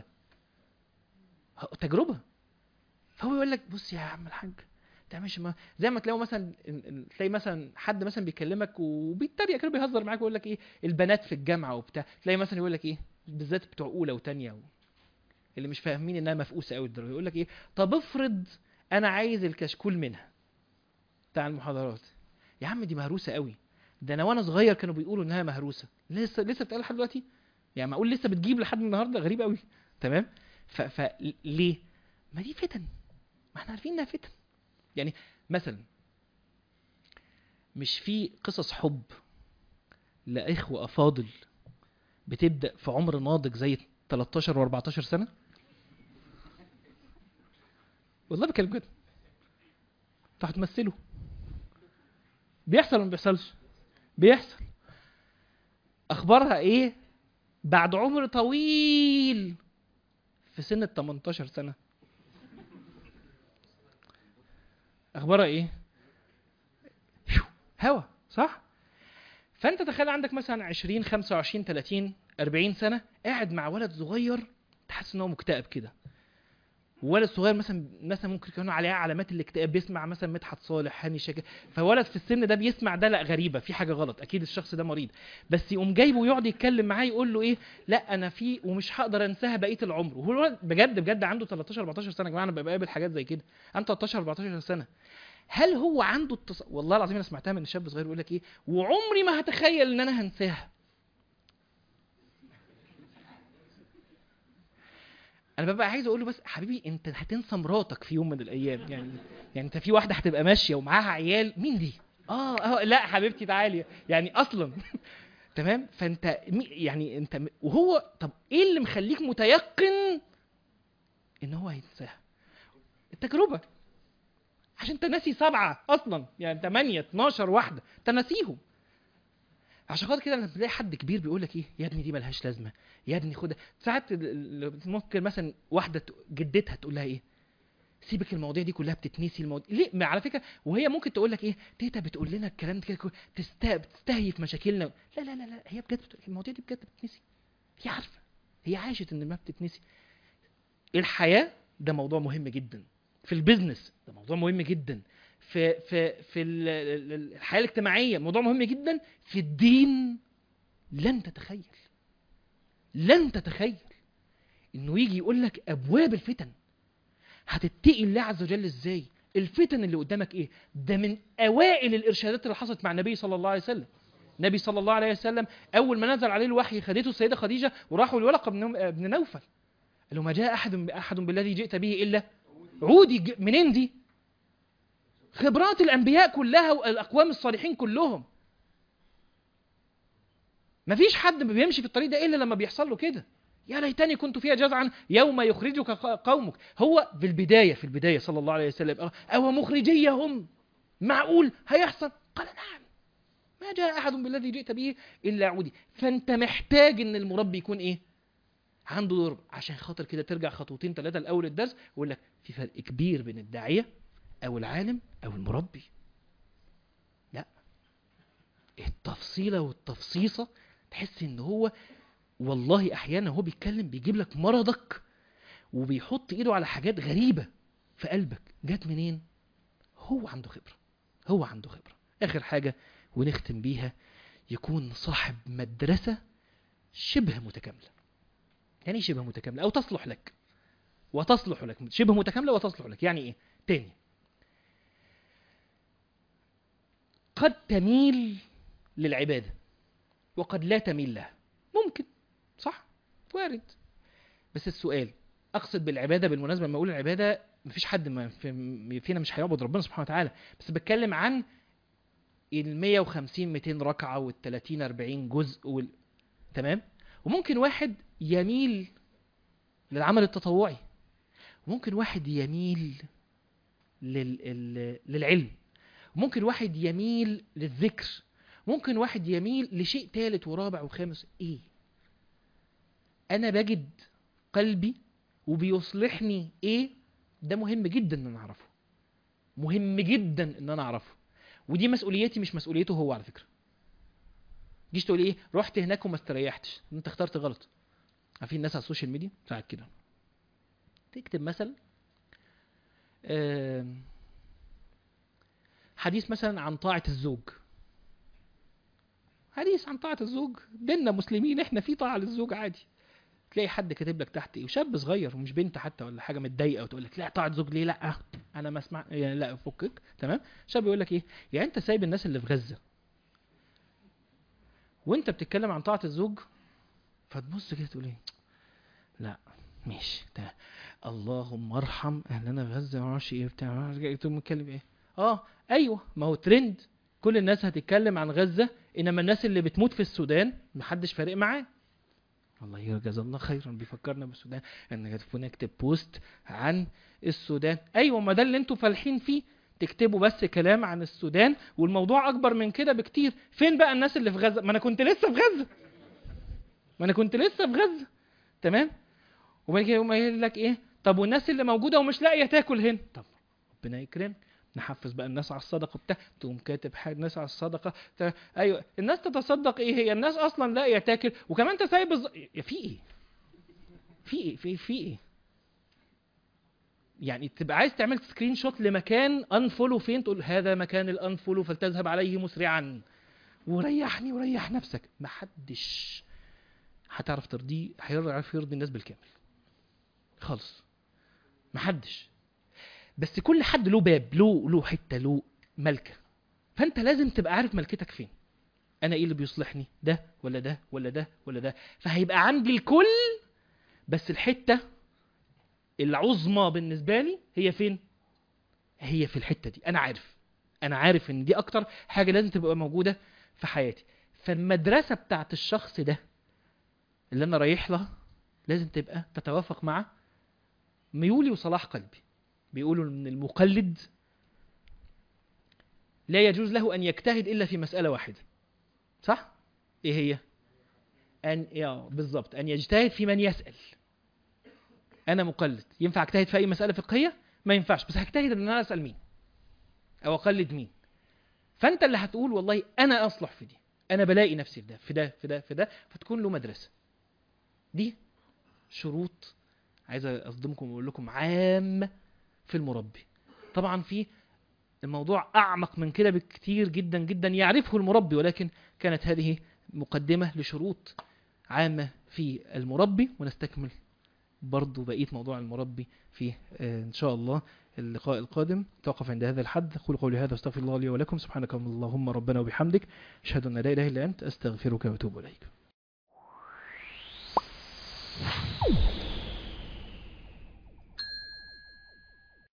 S1: ه- تجربه فهو يقول لك بص يا عم الحاج تعملش ما زي ما تلاقوا مثلا ال- ال- تلاقي مثلا حد مثلا بيكلمك وبيتريق كده بيهزر معاك ويقول لك ايه البنات في الجامعه وبتاع تلاقي مثلا يقول لك ايه بالذات بتوع اولى وثانيه و... اللي مش فاهمين انها مفقوسه قوي الدرجه يقول لك ايه طب افرض انا عايز الكشكول منها بتاع المحاضرات يا عم دي مهروسه قوي ده انا وانا صغير كانوا بيقولوا انها مهروسه لسه لسه بتقال لحد دلوقتي يعني معقول لسه بتجيب لحد النهارده غريب قوي تمام ف... فليه ما دي فتن ما احنا عارفين انها فتن يعني مثلا مش في قصص حب لإخوة أفاضل بتبدأ في عمر ناضج زي 13 و14 سنة والله بكلم كده فهتمثله بيحصل ولا ما بيحصلش بيحصل اخبارها ايه بعد عمر طويل في سن ال 18 سنه اخبارها ايه فيو، هوا صح فانت تخيل عندك مثلا 20 25 30 40 سنه قاعد مع ولد صغير تحس ان هو مكتئب كده وولد صغير مثلا مثلا ممكن يكون عليه علامات الاكتئاب بيسمع مثلا مدحت صالح هاني شاكر فولد في السن ده بيسمع ده لا غريبه في حاجه غلط اكيد الشخص ده مريض بس يقوم جايبه ويقعد يتكلم معاه يقول له ايه لا انا في ومش هقدر انساها بقيه العمر وهو الولد بجد بجد عنده 13 14 سنه يا جماعه انا بقابل حاجات زي كده عنده 13 14 سنه هل هو عنده التص... والله العظيم انا سمعتها من شاب صغير بيقول لك ايه وعمري ما هتخيل ان انا هنساها انا ببقى عايز اقول له بس حبيبي انت هتنسى مراتك في يوم من الايام يعني يعني انت في واحده هتبقى ماشيه ومعاها عيال مين دي اه اه لا حبيبتي تعالي يعني اصلا تمام فانت مي- يعني انت م- وهو طب ايه اللي مخليك متيقن ان هو هينساها التجربه عشان انت ناسي سبعه اصلا يعني 8 12 واحده انت ناسيهم عشان خاطر كده لما تلاقي حد كبير بيقول لك ايه يا ابني دي ملهاش لازمه يا ابني خدها ساعات ال- ال- ممكن مثلا واحده ت- جدتها تقول لها ايه سيبك المواضيع دي كلها بتتنسي المواضيع ليه ما على فكره وهي ممكن تقول لك ايه تيتا بتقول لنا الكلام ده كده كله، تست... بتستهيف مشاكلنا لا لا لا لا هي بجد بتقول المواضيع دي بجد بتتنسي هي عارفه هي عاشت ان ما بتتنسي الحياه ده موضوع مهم جدا في البيزنس ده موضوع مهم جدا في في في ال- ال- ال- الحياه الاجتماعيه موضوع مهم جدا في الدين لن تتخيل لن تتخيل انه يجي يقول لك ابواب الفتن هتتقي الله عز وجل ازاي الفتن اللي قدامك ايه ده من اوائل الارشادات اللي حصلت مع النبي صلى الله عليه وسلم النبي صلى الله عليه وسلم اول ما نزل عليه الوحي خدته السيده خديجه وراحوا لورقه بن بن نوفل قال له ما جاء احد احد بالذي جئت به الا عودي ج- منين دي خبرات الانبياء كلها والاقوام الصالحين كلهم مفيش حد بيمشي في الطريق ده الا لما بيحصل له كده يا ليتني كنت فيها جزعا يوم يخرجك ق- قومك هو في البدايه في البدايه صلى الله عليه وسلم أه، او مخرجيهم معقول هيحصل قال نعم ما جاء احد بالذي جئت به الا عودي فانت محتاج ان المربي يكون ايه عنده دور عشان خاطر كده ترجع خطوتين ثلاثه لاول الدرس ويقول لك في فرق كبير بين الداعيه او العالم او المربي لا التفصيله والتفصيصه تحس ان هو والله احيانا هو بيتكلم بيجيب لك مرضك وبيحط ايده على حاجات غريبه في قلبك جت منين هو عنده خبره هو عنده خبره اخر حاجه ونختم بيها يكون صاحب مدرسه شبه متكامله يعني إيه شبه متكامله او تصلح لك وتصلح لك شبه متكامله وتصلح لك يعني ايه تاني قد تميل للعباده وقد لا تميل لها ممكن صح وارد بس السؤال اقصد بالعباده بالمناسبه لما اقول العباده مفيش حد ما في- فينا مش هيعبد ربنا سبحانه وتعالى بس بتكلم عن ال 150 200 ركعه وال 30 40 جزء وال... تمام وممكن واحد يميل للعمل التطوعي وممكن واحد يميل لل... ال- للعلم ممكن واحد يميل للذكر ممكن واحد يميل لشيء ثالث ورابع وخامس ايه انا بجد قلبي وبيصلحني ايه ده مهم جدا ان انا اعرفه مهم جدا ان انا اعرفه ودي مسؤوليتي مش مسؤوليته هو على فكره جيش تقول ايه رحت هناك وما استريحتش انت اخترت غلط عارفين الناس على السوشيال ميديا ساعات كده تكتب مثلا آم، حديث مثلا عن طاعة الزوج حديث عن طاعة الزوج ديننا مسلمين احنا في طاعة للزوج عادي تلاقي حد كاتب لك تحت ايه وشاب صغير ومش بنت حتى ولا حاجه متضايقه وتقول لك لا طاعه زوج ليه لا انا ما اسمع يعني لا فكك تمام شاب يقول لك ايه يعني انت سايب الناس اللي في غزه وانت بتتكلم عن طاعه الزوج فتبص كده تقول ايه لا ماشي تمام اللهم ارحم اهلنا في غزه ما اعرفش ايه بتاع تقوم متكلم ايه اه ايوه ما هو ترند كل الناس هتتكلم عن غزه انما الناس اللي بتموت في السودان محدش فارق معاه الله يجزا الله خيرا بيفكرنا بالسودان ان نكتب بوست عن السودان ايوه ما ده اللي انتوا فالحين فيه تكتبوا بس كلام عن السودان والموضوع اكبر من كده بكتير فين بقى الناس اللي في غزه ما انا كنت لسه في غزه ما انا كنت لسه في غزه تمام وبعد كده يقوم قايل لك ايه طب والناس اللي موجوده ومش لاقيه تاكل هنا طب ربنا يكرمك نحفز بقى الناس على الصدقه بتاع تقوم كاتب حاجه الناس على الصدقه ت... ايوه الناس تتصدق ايه هي الناس اصلا لاقيه تاكل وكمان انت سايب الز... يا في ايه في ايه في في ايه يعني تبقى عايز تعمل سكرين شوت لمكان انفولو فين تقول هذا مكان الانفولو فلتذهب عليه مسرعا وريحني وريح نفسك محدش هتعرف ترضيه هيعرف يرضي الناس بالكامل خالص محدش بس كل حد له باب له له حته له ملكه فانت لازم تبقى عارف ملكتك فين انا ايه اللي بيصلحني ده ولا ده ولا ده ولا ده فهيبقى عندي الكل بس الحته العظمى بالنسبه لي هي فين هي في الحته دي انا عارف انا عارف ان دي اكتر حاجه لازم تبقى موجوده في حياتي فالمدرسه بتاعت الشخص ده اللي انا رايح لها لازم تبقى تتوافق مع ميولي وصلاح قلبي بيقولوا ان المقلد لا يجوز له ان يجتهد الا في مساله واحده صح ايه هي ان يا بالظبط ان يجتهد في من يسال انا مقلد ينفع اجتهد في اي مساله فقهيه ما ينفعش بس هجتهد ان انا اسال مين او اقلد مين فانت اللي هتقول والله انا اصلح في دي انا بلاقي نفسي في ده في ده في ده في ده فتكون له مدرسه دي شروط عايز اصدمكم واقول لكم عام في المربي طبعا في الموضوع اعمق من كده بكتير جدا جدا يعرفه المربي ولكن كانت هذه مقدمه لشروط عامه في المربي ونستكمل برضو بقيه موضوع المربي في آه، ان شاء الله اللقاء القادم توقف عند هذا الحد اقول قولي هذا واستغفر الله لي ولكم سبحانك اللهم ربنا وبحمدك اشهد ان لا اله الا انت استغفرك واتوب اليك